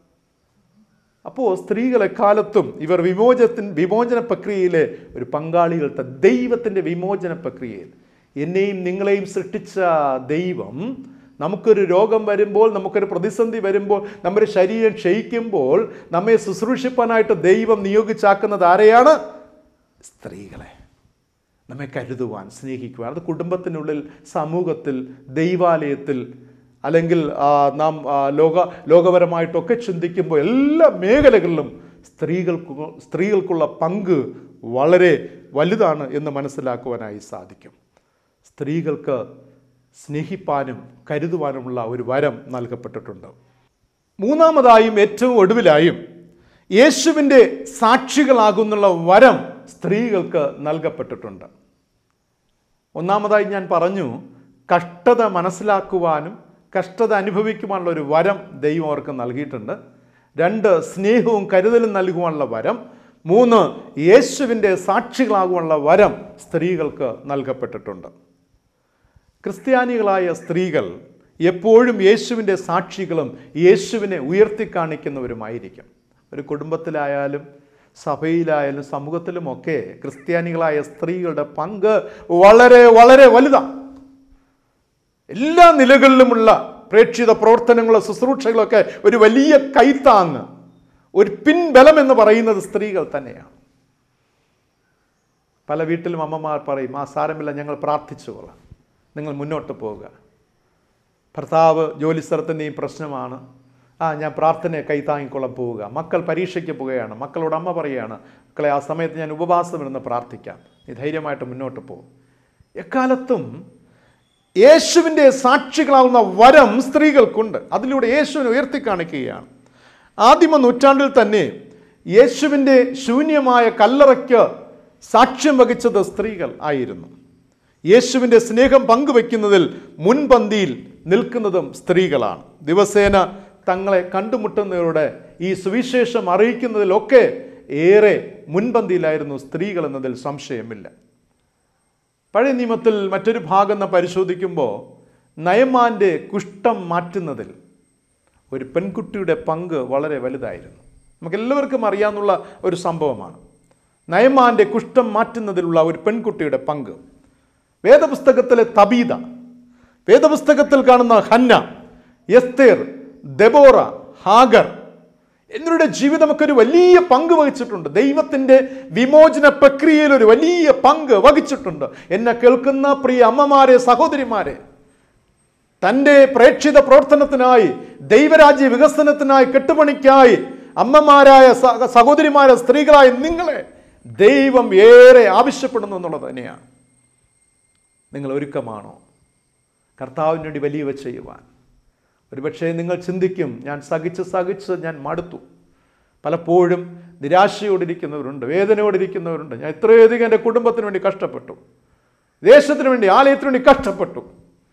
അപ്പോൾ സ്ത്രീകൾ എക്കാലത്തും ഇവർ വിമോചനത്തിൻ വിമോചന പ്രക്രിയയിലെ ഒരു പങ്കാളികളുടെ ദൈവത്തിൻ്റെ വിമോചന പ്രക്രിയയിൽ എന്നെയും നിങ്ങളെയും സൃഷ്ടിച്ച ദൈവം നമുക്കൊരു രോഗം വരുമ്പോൾ നമുക്കൊരു പ്രതിസന്ധി വരുമ്പോൾ നമ്മുടെ ശരീരം ക്ഷയിക്കുമ്പോൾ നമ്മെ ശുശ്രൂഷിപ്പാനായിട്ട് ദൈവം നിയോഗിച്ചാക്കുന്നത് ആരെയാണ് സ്ത്രീകളെ നമ്മെ കരുതുവാൻ സ്നേഹിക്കുവാൻ അത് കുടുംബത്തിനുള്ളിൽ സമൂഹത്തിൽ ദൈവാലയത്തിൽ അല്ലെങ്കിൽ ആ, നാം ആ, ലോക ലോകപരമായിട്ടൊക്കെ ചിന്തിക്കുമ്പോൾ എല്ലാ മേഖലകളിലും സ്ത്രീകൾക്ക് സ്ത്രീകൾക്കുള്ള പങ്ക് വളരെ വലുതാണ് എന്ന് മനസ്സിലാക്കുവാനായി സാധിക്കും സ്ത്രീകൾക്ക് സ്നേഹിപ്പാനും കരുതുവാനുമുള്ള ഒരു വരം നൽകപ്പെട്ടിട്ടുണ്ട് മൂന്നാമതായും ഏറ്റവും ഒടുവിലായും യേശുവിൻ്റെ സാക്ഷികളാകുന്നുള്ള വരം സ്ത്രീകൾക്ക് നൽകപ്പെട്ടിട്ടുണ്ട് ഒന്നാമതായി ഞാൻ പറഞ്ഞു കഷ്ടത മനസ്സിലാക്കുവാനും കഷ്ടത അനുഭവിക്കുവാനുള്ള ഒരു വരം ദൈവം അവർക്ക് നൽകിയിട്ടുണ്ട് രണ്ട് സ്നേഹവും കരുതലും നൽകുവാനുള്ള വരം മൂന്ന് യേശുവിൻ്റെ സാക്ഷികളാകുവാനുള്ള വരം സ്ത്രീകൾക്ക് നൽകപ്പെട്ടിട്ടുണ്ട് ക്രിസ്ത്യാനികളായ സ്ത്രീകൾ എപ്പോഴും യേശുവിൻ്റെ സാക്ഷികളും യേശുവിനെ ഉയർത്തിക്കാണിക്കുന്നവരുമായിരിക്കും ഒരു കുടുംബത്തിലായാലും സഭയിലായാലും സമൂഹത്തിലുമൊക്കെ ക്രിസ്ത്യാനികളായ സ്ത്രീകളുടെ പങ്ക് വളരെ വളരെ വലുതാണ് എല്ലാ നിലകളിലുമുള്ള പ്രേക്ഷിത പ്രവർത്തനങ്ങളോ ശുശ്രൂഷകളൊക്കെ ഒരു വലിയ കൈത്താങ്ങ് ഒരു പിൻബലം എന്ന് പറയുന്നത് സ്ത്രീകൾ തന്നെയാണ് പല വീട്ടിലും അമ്മമാർ പറയും ആ സാരമില്ല ഞങ്ങൾ പ്രാർത്ഥിച്ചുകൊള്ളാം നിങ്ങൾ മുന്നോട്ട് പോവുക ഭർത്താവ് ജോലി സ്ഥലത്തിൻ്റെയും പ്രശ്നമാണ് ആ ഞാൻ പ്രാർത്ഥനയെ കൈത്താങ്ങിക്കൊള്ളാൻ പോവുക മക്കൾ പരീക്ഷയ്ക്ക് പോവുകയാണ് മക്കളോട് അമ്മ പറയുകയാണ് മക്കളെ ആ സമയത്ത് ഞാൻ ഉപവാസം ഇരുന്ന് പ്രാർത്ഥിക്കാം നീ ധൈര്യമായിട്ട് മുന്നോട്ട് പോകും എക്കാലത്തും യേശുവിൻ്റെ സാക്ഷികളാവുന്ന വരം സ്ത്രീകൾക്കുണ്ട് അതിലൂടെ യേശുവിനെ ഉയർത്തിക്കാണിക്കുകയാണ് ആദിമ നൂറ്റാണ്ടിൽ തന്നെ യേശുവിൻ്റെ ശൂന്യമായ കല്ലറയ്ക്ക് സാക്ഷ്യം വഹിച്ചത് സ്ത്രീകൾ ആയിരുന്നു യേശുവിൻ്റെ സ്നേഹം പങ്കുവെക്കുന്നതിൽ മുൻപന്തിയിൽ നിൽക്കുന്നതും സ്ത്രീകളാണ് ദിവസേന തങ്ങളെ കണ്ടുമുട്ടുന്നവരുടെ ഈ സുവിശേഷം അറിയിക്കുന്നതിലൊക്കെ ഏറെ മുൻപന്തിയിലായിരുന്നു സ്ത്രീകൾ എന്നതിൽ സംശയമില്ല പഴയ നിയമത്തിൽ മറ്റൊരു ഭാഗം നാം പരിശോധിക്കുമ്പോൾ നയമാൻ്റെ കുഷ്ഠം മാറ്റുന്നതിൽ ഒരു പെൺകുട്ടിയുടെ പങ്ക് വളരെ വലുതായിരുന്നു നമുക്കെല്ലാവർക്കും അറിയാവുന്ന ഒരു സംഭവമാണ് നയമാൻ്റെ കുഷ്ഠം മാറ്റുന്നതിലുള്ള ഒരു പെൺകുട്ടിയുടെ പങ്ക് വേദപുസ്തകത്തിലെ തബീത വേദപുസ്തകത്തിൽ കാണുന്ന ഹന്ന എസ്തേർ ദെബോറ ഹാഗർ എന്നിവരുടെ ജീവിതമൊക്കെ ഒരു വലിയ പങ്ക് വഹിച്ചിട്ടുണ്ട് ദൈവത്തിൻ്റെ വിമോചന പ്രക്രിയയിൽ ഒരു വലിയ പങ്ക് വഹിച്ചിട്ടുണ്ട് എന്നെ കേൾക്കുന്ന പ്രിയ അമ്മമാരെ സഹോദരിമാരെ തൻ്റെ പ്രേക്ഷിത പ്രവർത്തനത്തിനായി ദൈവരാജ്യ വികസനത്തിനായി കെട്ടുപണിക്കായി അമ്മമാരായ സ- സഹോദരിമാരായ സ്ത്രീകളായ നിങ്ങളെ ദൈവം ഏറെ ആവശ്യപ്പെടുന്നു എന്നുള്ളത് തന്നെയാണ് നിങ്ങൾ ഒരുക്കമാണോ കർത്താവിന് വേണ്ടി വലിയവ ചെയ്യുവാൻ ഒരുപക്ഷെ നിങ്ങൾ ചിന്തിക്കും ഞാൻ സഹിച്ച് സഹിച്ച് ഞാൻ മടുത്തു പലപ്പോഴും നിരാശയോടിരിക്കുന്നവരുണ്ട് വേദനയോടിരിക്കുന്നവരുണ്ട് ഞാൻ ഇത്രയധികം എൻ്റെ കുടുംബത്തിന് വേണ്ടി കഷ്ടപ്പെട്ടു ദേശത്തിന് വേണ്ടി ആലയത്തിന് വേണ്ടി കഷ്ടപ്പെട്ടു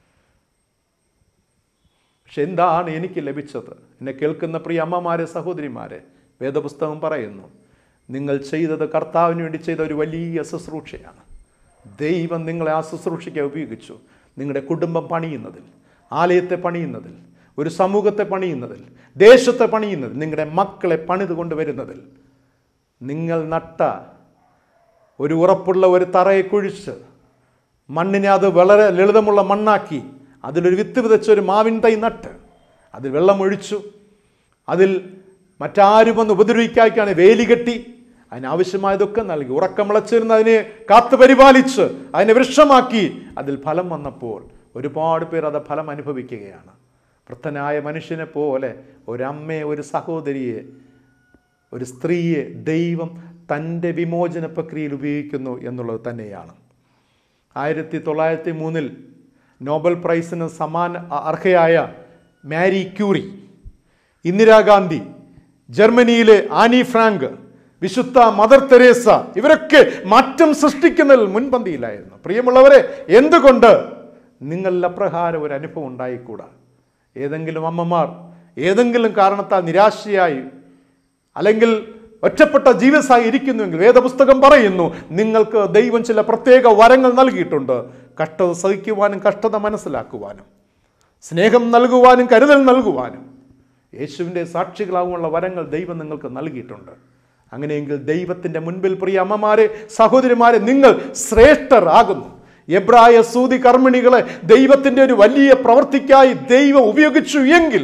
പക്ഷെ എന്താണ് എനിക്ക് ലഭിച്ചത് എന്നെ കേൾക്കുന്ന പ്രിയ അമ്മമാരെ സഹോദരിമാരെ വേദപുസ്തകം പറയുന്നു നിങ്ങൾ ചെയ്തത് കർത്താവിന് വേണ്ടി ചെയ്ത ഒരു വലിയ ശുശ്രൂഷയാണ് ദൈവം നിങ്ങളെ ആ ശുശ്രൂഷയ്ക്ക് ഉപയോഗിച്ചു നിങ്ങളുടെ കുടുംബം പണിയുന്നതിൽ ആലയത്തെ പണിയുന്നതിൽ ഒരു സമൂഹത്തെ പണിയുന്നതിൽ ദേശത്തെ പണിയുന്നതിൽ നിങ്ങളുടെ മക്കളെ പണിത് കൊണ്ടുവരുന്നതിൽ നിങ്ങൾ നട്ട ഒരു ഉറപ്പുള്ള ഒരു തറയെ കുഴിച്ച് മണ്ണിനെ അത് വളരെ ലളിതമുള്ള മണ്ണാക്കി അതിലൊരു വിത്ത് വിതച്ച ഒരു മാവിൻ തൈ നട്ട് അതിൽ വെള്ളമൊഴിച്ചു അതിൽ മറ്റാരും വന്ന് ഉപദ്രവിക്കായ്ക്കാണ് വേലി കെട്ടി അതിനാവശ്യമായതൊക്കെ നൽകി ഉറക്കം വിളച്ചിരുന്ന് അതിനെ കാത്തു പരിപാലിച്ച് അതിനെ വൃക്ഷമാക്കി അതിൽ ഫലം വന്നപ്പോൾ ഒരുപാട് പേർ അത് ഫലം അനുഭവിക്കുകയാണ് വൃദ്ധനായ മനുഷ്യനെ പോലെ ഒരമ്മയെ ഒരു സഹോദരിയെ ഒരു സ്ത്രീയെ ദൈവം തൻ്റെ വിമോചന പ്രക്രിയയിൽ ഉപയോഗിക്കുന്നു എന്നുള്ളത് തന്നെയാണ് ആയിരത്തി തൊള്ളായിരത്തി മൂന്നിൽ നോബൽ പ്രൈസിന് സമാന അർഹയായ മാരി ക്യൂറി ഇന്ദിരാഗാന്ധി ജർമ്മനിയിലെ ആനി ഫ്രാങ്ക് വിശുദ്ധ മദർ തെരേസ ഇവരൊക്കെ മാറ്റം സൃഷ്ടിക്കുന്നതിൽ മുൻപന്തിയിലായിരുന്നു പ്രിയമുള്ളവരെ എന്തുകൊണ്ട് നിങ്ങളിൽ അപ്രകാരം ഒരു അനുഭവം ഉണ്ടായിക്കൂടാ ഏതെങ്കിലും അമ്മമാർ ഏതെങ്കിലും കാരണത്താൽ നിരാശയായി അല്ലെങ്കിൽ ഒറ്റപ്പെട്ട ജീവിതസായി ഇരിക്കുന്നുവെങ്കിൽ വേദപുസ്തകം പറയുന്നു നിങ്ങൾക്ക് ദൈവം ചില പ്രത്യേക വരങ്ങൾ നൽകിയിട്ടുണ്ട് കഷ്ടത സഹിക്കുവാനും കഷ്ടത മനസ്സിലാക്കുവാനും സ്നേഹം നൽകുവാനും കരുതൽ നൽകുവാനും യേശുവിൻ്റെ സാക്ഷികളാവുമുള്ള വരങ്ങൾ ദൈവം നിങ്ങൾക്ക് നൽകിയിട്ടുണ്ട് അങ്ങനെയെങ്കിൽ ദൈവത്തിൻ്റെ മുൻപിൽ പ്രിയ അമ്മമാരെ സഹോദരിമാരെ നിങ്ങൾ ശ്രേഷ്ഠർ ആകുന്നു എബ്രായ സൂതി കർമ്മിണികളെ ദൈവത്തിൻ്റെ ഒരു വലിയ പ്രവൃത്തിക്കായി ദൈവം ഉപയോഗിച്ചു എങ്കിൽ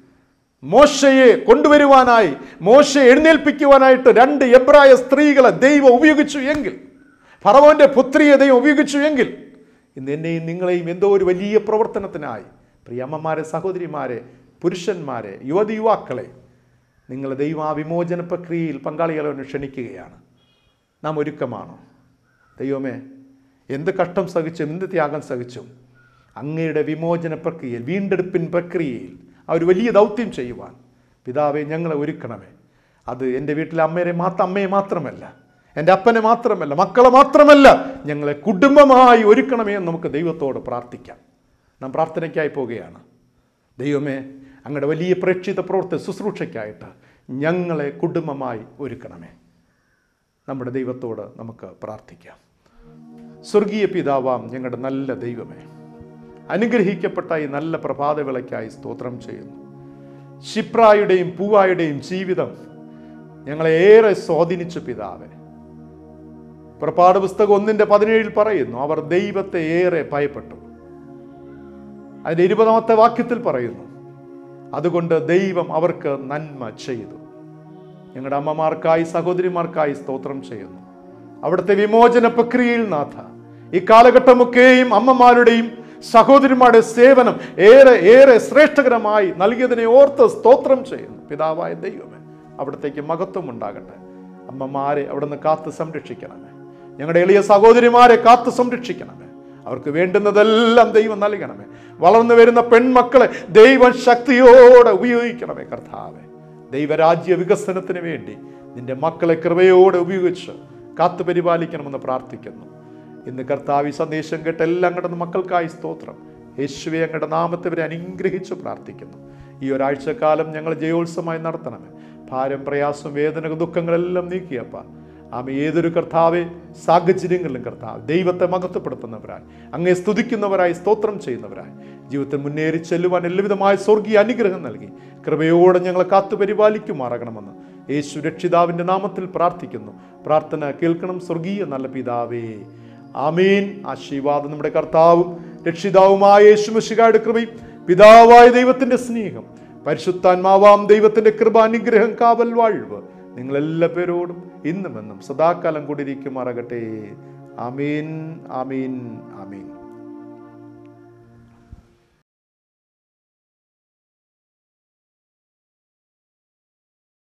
മോശയെ കൊണ്ടുവരുവാനായി മോശയെ എഴുന്നേൽപ്പിക്കുവാനായിട്ട് രണ്ട് എബ്രായ സ്ത്രീകളെ ദൈവം ഉപയോഗിച്ചു എങ്കിൽ ഫറവോന്റെ പുത്രിയെ ദൈവം ഉപയോഗിച്ചു എങ്കിൽ ഇന്ന് എന്നെയും നിങ്ങളെയും എന്തോ ഒരു വലിയ പ്രവർത്തനത്തിനായി പ്രിയമ്മമാരെ സഹോദരിമാരെ പുരുഷന്മാരെ യുവതി യുവാക്കളെ നിങ്ങൾ ദൈവ ആ വിമോചന പ്രക്രിയയിൽ പങ്കാളികളെ ഒന്ന് ക്ഷണിക്കുകയാണ് നാം ഒരുക്കമാണോ ദൈവമേ എന്ത് കഷ്ടം സഹിച്ചും എന്ത് ത്യാഗം സഹിച്ചും അങ്ങയുടെ വിമോചന പ്രക്രിയയിൽ വീണ്ടെടുപ്പിൻ പ്രക്രിയയിൽ ആ ഒരു വലിയ ദൗത്യം ചെയ്യുവാൻ പിതാവെ ഞങ്ങളെ ഒരുക്കണമേ അത് എൻ്റെ വീട്ടിലെ അമ്മയെ മാത്രം അമ്മയെ മാത്രമല്ല എൻ്റെ അപ്പനെ മാത്രമല്ല മക്കളെ മാത്രമല്ല ഞങ്ങളെ കുടുംബമായി ഒരുക്കണമേ എന്ന് നമുക്ക് ദൈവത്തോട് പ്രാർത്ഥിക്കാം നാം പ്രാർത്ഥനയ്ക്കായി പോവുകയാണ് ദൈവമേ അങ്ങയുടെ വലിയ പ്രേക്ഷിത പ്രവർത്തി ശുശ്രൂഷയ്ക്കായിട്ട് ഞങ്ങളെ കുടുംബമായി ഒരുക്കണമേ നമ്മുടെ ദൈവത്തോട് നമുക്ക് പ്രാർത്ഥിക്കാം സ്വർഗീയ പിതാവാം ഞങ്ങളുടെ നല്ല ദൈവമേ അനുഗ്രഹിക്കപ്പെട്ട ഈ നല്ല പ്രഭാതവിളയ്ക്കായി സ്തോത്രം ചെയ്യുന്നു ക്ഷിപ്രായുടെയും പൂവായുടെയും ജീവിതം ഞങ്ങളെ ഏറെ സ്വാധീനിച്ചു പിതാവെ പുറപ്പാട് പുസ്തകം ഒന്നിന്റെ പതിനേഴിൽ പറയുന്നു അവർ ദൈവത്തെ ഏറെ ഭയപ്പെട്ടു അതിന്റെ ഇരുപതാമത്തെ വാക്യത്തിൽ പറയുന്നു അതുകൊണ്ട് ദൈവം അവർക്ക് നന്മ ചെയ്തു ഞങ്ങളുടെ അമ്മമാർക്കായി സഹോദരിമാർക്കായി സ്തോത്രം ചെയ്യുന്നു അവിടുത്തെ വിമോചന പ്രക്രിയയിൽ നാഥ ഈ കാലഘട്ടമൊക്കെയും അമ്മമാരുടെയും സഹോദരിമാരുടെ സേവനം ഏറെ ഏറെ ശ്രേഷ്ഠകരമായി നൽകിയതിനെ ഓർത്ത് സ്തോത്രം ചെയ്യുന്നു പിതാവായ ദൈവമേ അവിടത്തേക്ക് മഹത്വം ഉണ്ടാകട്ടെ അമ്മമാരെ അവിടുന്ന് കാത്ത് സംരക്ഷിക്കണമേ ഞങ്ങളുടെ എളിയ സഹോദരിമാരെ കാത്ത് സംരക്ഷിക്കണമേ അവർക്ക് വേണ്ടുന്നതെല്ലാം ദൈവം നൽകണമേ വളർന്നു വരുന്ന പെൺമക്കളെ ദൈവം ശക്തിയോടെ ഉപയോഗിക്കണമേ കർത്താവെ ദൈവരാജ്യ വികസനത്തിന് വേണ്ടി നിന്റെ മക്കളെ കൃപയോടെ ഉപയോഗിച്ച് കാത്തു പരിപാലിക്കണമെന്ന് പ്രാർത്ഥിക്കുന്നു ഇന്ന് കർത്താവ് ഈ സന്ദേശം കേട്ട് എല്ലാം അങ്ങയുടെ മക്കൾക്കായി സ്തോത്രം യേശുവെ അങ്ങയുടെ നാമത്തെ വരെ അനുഗ്രഹിച്ച് പ്രാർത്ഥിക്കുന്നു ഈ ഒരാഴ്ചക്കാലം ഞങ്ങൾ ജയോത്സവമായി നടത്തണമേ ഭാരം പ്രയാസം വേദന ദുഃഖങ്ങളെല്ലാം നീക്കിയപ്പ ആമ ഏതൊരു കർത്താവെ സാഹചര്യങ്ങളിലും കർത്താവ് ദൈവത്തെ മഹത്വപ്പെടുത്തുന്നവരായി അങ്ങേ സ്തുതിക്കുന്നവരായി സ്തോത്രം ചെയ്യുന്നവരായി ജീവിതത്തിൽ മുന്നേറി ചെല്ലുവാൻ എല്ലാവിധമായ സ്വർഗീയ അനുഗ്രഹം നൽകി കൃപയോടെ ഞങ്ങളെ കാത്തു പരിപാലിക്കുമാറാകണമെന്ന് യേശു രക്ഷിതാവിൻ്റെ നാമത്തിൽ പ്രാർത്ഥിക്കുന്നു പ്രാർത്ഥന കേൾക്കണം സ്വർഗീയ നല്ല പിതാവേ ആമീൻ ആശീർവാദം നമ്മുടെ കർത്താവും രക്ഷിതാവുമായ യേശുമിശികായുടെ കൃപയും പിതാവായ ദൈവത്തിന്റെ സ്നേഹം പരിശുദ്ധാത്മാവാം ദൈവത്തിന്റെ കൃപ അനുഗ്രഹം കാവൽ വാഴ്വ് നിങ്ങളെല്ലാ പേരോടും ഇന്നും എന്നും സദാകാലം കൂടിയിരിക്കുമാറാകട്ടെ ആമീൻ ആമീൻ ആമീൻ